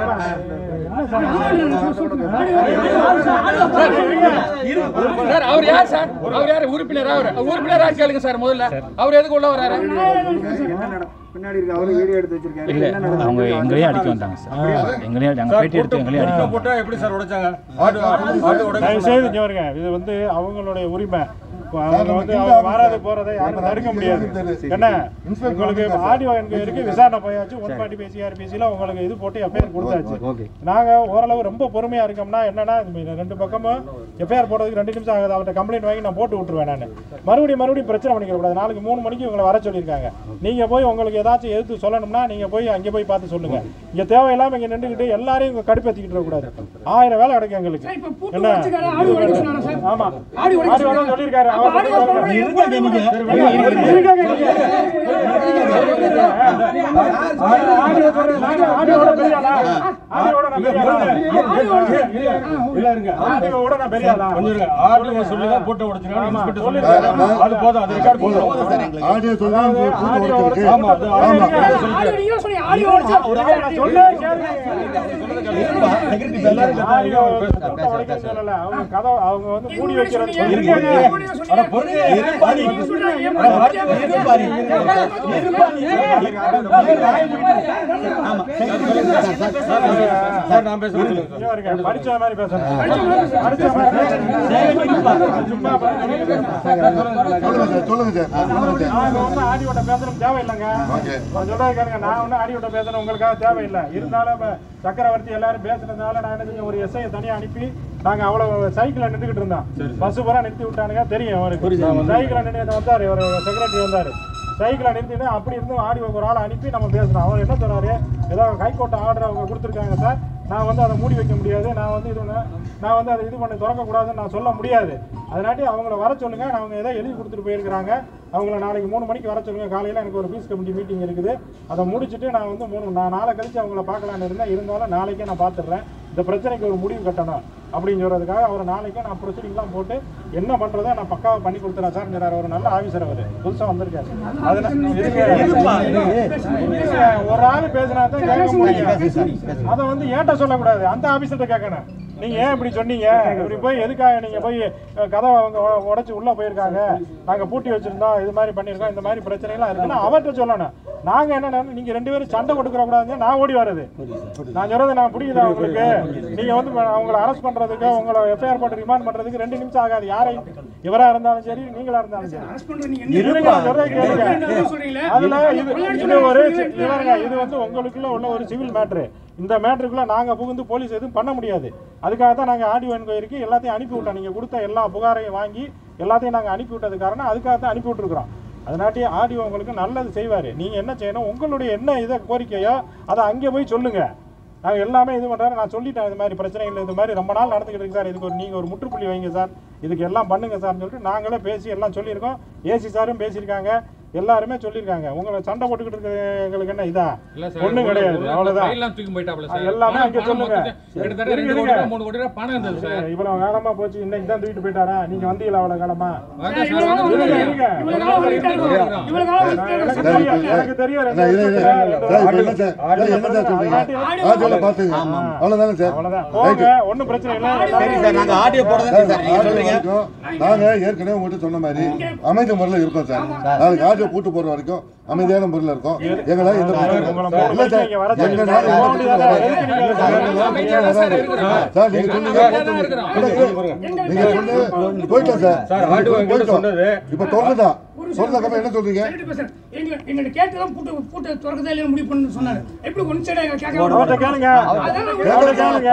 சார். சார் அவர் யார் சார் அவர் யார் உறுப்பினர் அவர் உறுப்பினரா கேளுங்க சார் முதல்ல அவர் எதுக்கு உள்ள வராரு பின்னாடி இருக்க அவரு வீடியோ எடுத்து வச்சிருக்காரு இல்லை அவங்க எங்களையும் அடிக்க வந்தாங்க சார் எங்களையும் நாங்கள் பேட்டி எடுத்து எங்களையும் அடிக்க கூட்டம் போட்டா எப்படி சார் உடைச்சாங்க ஆடு ஆடு உடைக்க தயவு செய்து இங்க வருங்க இது வந்து அவங்களுடைய உரிமை இப்போ அவங்க வந்து அவங்க வராது போறதை யாரும் தடுக்க முடியாது என்ன உங்களுக்கு ஆடியோ எங்க இருக்கு விசாரணை போயாச்சு ஒன் பாட்டி பேசி ஆர்பிசியில் உங்களுக்கு இது போட்டு எஃப்ஐஆர் கொடுத்தாச்சு நாங்க ஓரளவு ரொம்ப பொறுமையா இருக்கோம்னா என்னன்னா இந்த ரெண்டு பக்கமும் எஃப்ஐஆர் போடுறதுக்கு ரெண்டு நிமிஷம் ஆகுது அவர்கிட்ட கம்ப்ளைண்ட் வாங்கி நான் போட்டு விட்டுருவேன் நான் மறுபடியும் மறுபடியும் பிரச்சனை பண்ணிக்க கூடாது நாளைக்கு மூணு மணிக்கு உங்களை வர சொல்லியிருக்காங்க நீங்க போய் உங்களுக்கு ஏதாச்சும் எதிர்த்து சொல்லணும்னா நீங்க போய் அங்கே போய் பார்த்து சொல்லுங்க இங்க தேவையில்லாம இங்க நின்றுக்கிட்டு எல்லாரையும் இங்க கடுப்பேற்றிக்கிட்டு இருக்கக்கூடாது ஆயிரம் வேலை கிடைக்கும் எங்களுக்கு என்ன ஆமா ஆடி உடைக்க சொல்லியிருக்காரு அவர் சொல்லியிருக்காரு. இருங்க நீங்க. இருக்காங்க நீங்க. ஆடியோ சொல்றேன். நாங்க ஆடியோவோட பெரிய ஆளா? ஆடியோவோட நான் பெரிய ஆளா? இல்ல இருங்க. ஆடியோவோட நான் பெரிய ஆளா? கொஞ்சம் இருங்க. ஆடு சொல்லி தான் போட்டு உடைச்சிருக்காங்க ஆமா, இன்ஸ்பெக்டர் சொல்லிருக்காரு. சொல்லிருக்காரு அது போதும் அது ரெக்கார்ட் போதும் ஆடியோ சொல்லி கூட்டம் ஆடியோ உடைச்சிருக்கு. ஆமா அது ஆடியோ அது சொல்லிருக்காரு ஒரு ஆள் நான் சொல்றேன் கேளுங்க. ஆடியோ கூட்டம் உடைக்க சொல்லல. அவங்க கதை அவங்க வந்து மூடி வைக்கிறது சொல்லிருக்காங்க. அட பொறுங்க. இருப்பாரி. அட வரட்டும். இருப்பாரி. இருப்பாரி. ஆமா. சார் நான் பேசுறேன் சொல்லுங்க இங்க பாருங்க, படிச்ச மாதிரி பேசணும். படிச்ச மாதிரி பேசணும். சும்மா பாருங்க. சொல்லுங்க சார் சொல்லுங்க சார் சொல்லுங்க சார் நாங்க ஒன்றும் ஆடியோட்ட பேசணும் தேவையில்லைங்க ஓகே நான் சொல்றது கேளுங்க நான் ஒன்றும் ஆடியோட்ட பேசணும் உங்களுக்காக தேவையில்லை இருந்தாலும் இப்ப சக்கரவர்த்தி எல்லாரும் பேசுனதுனால நான் என்ன செஞ்சேன் ஒரு எஸ்ஐயை தனியாக அனுப்பி நாங்க அவ்வளவு சைக்கிளை நின்றுக்கிட்டு இருந்தோம் பஸ் பூரா நிறுத்தி விட்டானுங்க தெரியும் அவருக்கு சைக்கிளை நின்று வந்தாரு ஒரு செக்ரட்டரி வந்தாரு சைக்கிளை நிறுத்திட்டு அப்படி இருந்து ஆடியோ ஒரு ஆளை அனுப்பி நம்ம பேசுறோம் அவர் என்ன சொல்றாரு ஏதோ ஹைகோர்ட் ஆர்டர் அவங்க கொடுத்துருக்காங்க சார் நான் வந்து அதை மூடி வைக்க முடியாது நான் வந்து இது ஒண்ணு- நான் வந்து அதை இது பண்ணி திறக்கக்கூடாதுன்னு நான் சொல்ல முடியாது அதனாட்டி அவங்கள வர சொல்லுங்க அவங்க ஏதோ எழுதி கொடுத்துட்டு போயிருக்கிறாங்க அவங்கள நாளைக்கு மூணு மணிக்கு வர சொல்லுங்க காலையில் எனக்கு ஒரு பீஸ் கமிட்டி மீட்டிங் இருக்குது அதை முடிச்சுட்டு நான் வந்து மூணு நான் நாளை கழிச்சு அவங்கள பார்க்கலான்னு இருந்தேன் இருந்தாலும் நாளைக்கே நான் பார்த்துடுறேன் இந்த பிரச்சனைக்கு ஒரு முடிவு கட்டணும் அப்படின்னு சொல்றதுக்காக அவர் நாளைக்கு நான் ப்ரொசீடிங்லாம் போட்டு என்ன பண்றதோ நான் பக்காவா பண்ணி கொடுத்துறேன் சார் சொல்றாரு ஒரு நல்ல ஆபீசர் அவர் புதுசா வந்திருக்காரு அதனால இருங்க. இருங்க. ஒரு ஆள் பேசினா தான் கேட்க முடியும் அதை வந்து ஏன்ட்ட சொல்லக்கூடாது அந்த ஆபீசர்கிட்ட கேட்கணும் நீங்க ஏன் இப்படி சொன்னீங்க இப்படி போய் எதுக்காக நீங்க போய் அஹ், கதவை அவங்க உட- உடைச்சு உள்ள போயிருக்காங்க நாங்க பூட்டி வச்சிருந்தோம் இது மாதிரி பண்ணிருக்கோம் இந்த மாதிரி பிரச்சனைலாம் இருக்குன்னா அவர்கிட்ட சொல்லணும் நாங்க என்ன நீங்க ரெண்டு பேரும் சண்டை கொடுக்குற கூடாதுன்னு நான் ஓடி வர்றது நான் சொல்றது நான் புரியுதா உங்களுக்கு நீங்க வந்து இப்ப அவங்கள அரெஸ்ட் பண்றதுக்கு உங்களை எஃப்ஐஆர் போட்டு ரிமாண்ட் பண்றதுக்கு ரெண்டு நிமிஷம் ஆகாது யாரையும் இவரா இருந்தாலும் சரி நீங்களா இருந்தாலும் சரி இருங்க, நான் சொல்றதை கேளுங்க. அதுல இது இது ஒரு சி- இவருங்க, இது வந்து உங்களுக்குள்ள உள்ள ஒரு சிவில் மேட்ரு இந்த மேட்ருக்குள்ள நாங்க புகுந்து போலீஸ் எதுவும் பண்ண முடியாது அதுக்காக தான் நாங்க ஆடியோ என்கொயரிக்கு எல்லாத்தையும் அனுப்பி விட்டோம் நீங்க கொடுத்த எல்லா புகாரையும் வாங்கி எல்லாத்தையும் நாங்க அனுப்பி விட்டது காரணம் அதுக்காக தான் அனுப்பி விட்டுருக்குறோம் அதனாட்டி ஆடியோ உங்களுக்கு நல்லது செய்வாரு நீங்க என்ன செய்யணும் உங்களுடைய என்ன இதை கோரிக்கையோ அதை அங்கே போய் சொல்லுங்க நாங்கள் எல்லாமே இது பண்ணுறாரு நான் சொல்லிட்டேன் இது மாதிரி பிரச்சனைகள் இது மாதிரி ரொம்ப நாள் நடந்துக்கிட்டு இருக்கு சார் இதுக்கு ஒரு நீங்கள் ஒரு முற்றுப்புள்ளி வைங்க சார் இதுக்கு எல்லாம் பண்ணுங்க சார்னு சொல்லிட்டு நாங்களே பேசி எல்லாம் சொல்லியிருக்கோம் ஏசி சாரும் பேசியிருக்காங்க எல்லாருமே சொல்லியிருக்காங்க உங்களை சண்டை போட்டுக்கிட்டு இருக்கிறது எங்களுக்கு என்ன இதா இல்ல சார், ஒன்றும் கிடையாது ஒரு- அவ்வளோதான் ஃபைல்லாம் தூக்கி போயிட்டாப்ல சார். எல்லாமே அங்கே பணம் சொல்லுங்க மொத்தம் கிட்டத்தட்ட இருங்க, ரெண்டு கோடி இருங்க. ரூபா, மூணு கோடி ரூபா பணம் இருந்தது சார். இவ்வளவு காலமா போச்சு இன்னைக்கு தான் தூக்கிட்டு போயிட்டாரா நீங்க வந்தீங்களா அவ்வளவு காலமா வாங்க சார், வாங்க, இருங்க, வாங்க. இருங்க. இவ்வளவு காலம் வரைக்கும் இருக்கிறோம். இவ்வளவு காலம் எனக்கு வரைக்கும் தெரியும், எனக்கு தெரியும் ரெண்டு அண்ணா, இரு, இரு. வருஷத்துல சார், இப்ப என்ன சார்? சார், என்ன சார் சொல்றீங்க? ஆடியோல பாத்துங்க. அவ்வளவுதானே சார்? அவ்வளவுதான் போங்க ஒன்றும் பிரச்சனை இல்லை சரி சார் நாங்க ஆடியோ போடுறதா சார், சார் நீங்க ஆடியோ சொல்றீங்க வரைக்கும் நாங்க ஏற்கனவே உங்ககிட்ட சொன்ன மாதிரி அமைதி முறையில் இருக்கோம் சார் நாளைக்கு ஆடியோ கூட்டு போற வரைக்கும் அமைதியான முறையில் இருக்கோம் எங்களால எந்த பிரச்சனையும் உங்களை இல்லை. மூணு இல்ல சார் மணிக்கு வர எங்க சொல்லிருக்காங்க. நாடு போக முடியாதா? எதுக்கு நீங்க சார், அமைதியா தான் சார் இருக்கிறோம். சார் நீங்க சொன்னீங்க நீங்க சொன்ன போயிட்டோம் சார் சார், ஆடியோ எங்கிட்ட போயிட்டோம். சொன்னது. இப்ப திறந்துதான் திறந்ததுக்கப்புறம் என்ன சொல்றீங்க சார் எங்களை எங்களை கேட்டுதான் பூட்டு பூட்டை திறக்கதா இல்லையா முடிவு பண்ணு சொன்னாரு எப்படி ஒன் சைடா எங்க கேட்க அவர்கிட்ட கேளுங்க அவர்கிட்ட கேளுங்க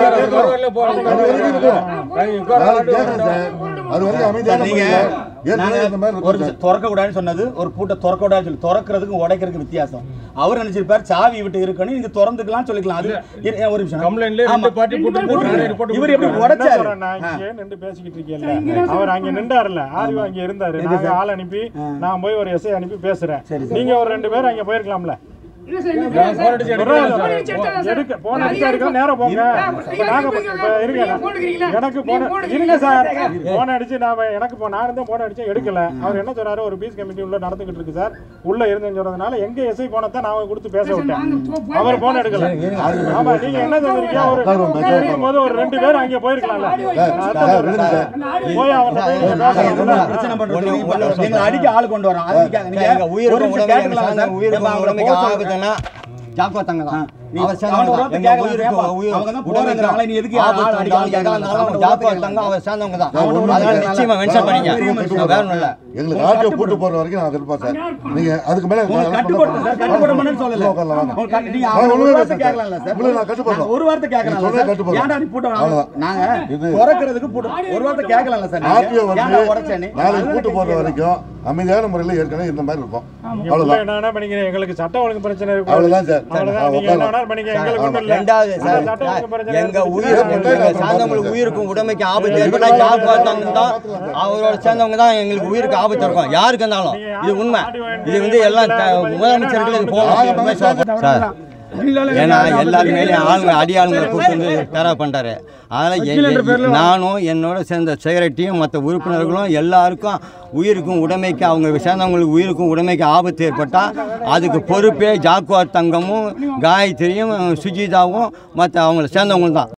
நாளைக்கு கேட்கறேன் சார் அது வரைக்கும் அமைதியான நீங்க முறையில் ஏற்கனவே இந்த மாதிரி ஒரு இருக்கும் சார் திறக்க கூடாதுன்னு சொன்னது ஒரு பூட்டை திறக்க கூடாதுன்னு சொல்லி திறக்கிறதுக்கும் உடைக்கிறதுக்கு வித்தியாசம் அவர் நினைச்சிருப்பார் சாவி விட்டு இருக்கணும் நீங்க திறந்துக்கலாம் சொல்லிக்கலாம் அது இரு, ஒரு நிமிஷம் கம்ப்ளைண்ட்ல ஆமா. ரெண்டு பார்ட்டி போட்டு போட்டு ரிப்போர்ட் இவர் எப்படி என்ன உடைச்சாரு சொல்றேன் நான் இங்கே நின்று பேசிக்கிட்டு இருக்கேன்ல அவர் அங்க நின்றாருல ஆர்வம் அங்க இருந்தாரு நாங்க ஆள் அனுப்பி நான் போய் ஒரு எஸ்ஐ அனுப்பி பேசுறேன் நீங்க ஒரு ரெண்டு பேர் அங்க போயிருக்கலாம்ல இல்ல சார் எங்க வீட்டுல சார் எடுக்க போன் அடிச்சு எடுத்தாரா சார்? எடுக்க போன் அடிச்சா இருக்க நேரம் போங்க இப்ப நாங்க இப்ப இருங்க நீங்க போன் எடுக்கிறீங்களா? எனக்கு நீங்க போன போன் இருங்க சார் போன் அடிச்சு நான் எனக்கு போ நான் இருந்தேன் போன் அடிச்சு எடுக்கல அவர் என்ன சொல்றாரு ஒரு பீஸ் கமிட்டி உள்ள நடந்துகிட்டு இருக்கு சார் உள்ள இருந்தேன்னு சொல்றதுனால எங்க எஸ்ஐ போனை தான் நான் கொடுத்து பேச விட்டேன் அவர் போன் எடுக்கல ஆமா நீங்க என்ன சொல்றீங்க ஒரு இருக்கும்போது ஒரு ரெண்டு பேர் அங்கே போயிருக்கலாம்ல அதான் சொல்றேன். போய் அவர்கிட்ட போய் நீங்க பேசலாம்ல? பிரச்சனை பண்றது எங்களை அடிக்க ஆள் கொண்டு வரோம் அதுக்கு நீங்க எங்க ஒரு உயிருக்கு நிமிஷம் உடமைக்கு கேட்கலாம் சார்ந்த சார் உயிருக்கு ஏப்பா, அவங்கள உடமைக்கு போக சொல்றேன். ஆபத்துன்னா ஜாக்கோ தங்க தான் நீ அவர் அவனை சேர்ந்தவங்க ஒரு தான். வார்த்தை எங்க கேட்கலாம் உயிருக்கு ஏப்பா, உயிர் அவங்க தான் உடமைக்கு போறாங்கறாங்களே, நீ எதுக்கு ஆபத்து ஆள் அடிக்க வந்தாலும் கேட்கலாம்? எதா இருந்தாலும் அவனை ஜாக்கோ ஒரு தங்க அவர் சேர்ந்தவங்க தான் நான் ஒண்ணும் அதனால இல்லை. நிச்சயமா மென்ஷன் பண்ணிங்க நான் வேற ஒண்ணும் இல்ல எங்களுக்கு ஆடியோ கூட்டு போற வரைக்கும் நாங்க இருப்போம் சார் நீங்க அதுக்கு மேல உங்களுக்கு கட்டுப்பட்டு சார் கட்டுப்பட மாட்டேன்னு சொல்லல உட்காரலாம் வாங்க உங்களுக்கு கட்டு- நீங்க நான் அவனை ஒரு ஒண்ணுமே வார்த்தை பேசல கேட்கலாம்ல சார் உங்களுக்கு நான் கட்டுப்படுறோம். நாங்க ஒரு வார்த்தை நீங்க கேட்கலாம்ல சொன்னதை சார் கட்டுப்படுறோம். ஏன்டா நீ போட்டு அவ்வளவுதான். நாங்க இது- திறக்கிறதுக்கு போட்டு ஒரு வார்த்தை கேட்கலாம்ல சார் நீங்க? ஆர்டிஓ வந்து ஏன்டா உடைச்சேன்னு? நாளைக்கு கூட்டு போற வரைக்கும் அமைதியான முறையில் ஏற்கனவே இந்த மாதிரி இருக்கும் நீங்க உள்ள அவ்வளவுதான் என்ன வேணா பண்ணிக்கிறீங்க எங்களுக்கு சட்ட ஒழுங்கு பிரச்சனை இருக்கு அவ்வளவுதான் சார். அவ்வளவுதான் நீங்க என்ன வேணாலும் பண்ணிக்க எங்களுக்கு ஒண்ணும் இல்ல ரெண்டாவது அந்த சார் சட்ட ஒழுங்கு பிரச்சனை எங்க இருக்கு. உயிர் எங்க சார்ந்தவங்களுக்கு உயிருக்கும் உடமைக்கு ஆபத்து ஏற்பட்டா யார் பார்த்தாங்க தான் அவரோட சேர்ந்தவங்க தான் எங்களுக்கு உயிருக்கு ஆபத்து இருக்கும் யாருக்கு இருந்தாலும் இது உண்மை இது வந்து எல்லாம் த- முதலமைச்சர்கள் இது போகணும் சார் ஏன்னா எல்லாரு மேலேயும் ஆளுங்க அடி ஆளுங்களை கூப்பிட்டு வந்து டெரர் பண்ணுறாரு அதனால் எங்க- நானும் என்னோட சேர்ந்த செக்ரட்டரியும் மற்ற உறுப்பினர்களும் எல்லாருக்கும் உயிருக்கும் உடைமைக்கு அவங்க சேர்ந்தவங்களுக்கு உயிருக்கும் உடைமைக்கு ஆபத்து ஏற்பட்டால் அதுக்கு பொறுப்பே ஜாக்குவார் தங்கமும் காயத்ரியும் சுஜிதாவும் மற்ற அவங்கள சேர்ந்தவங்களும் தான்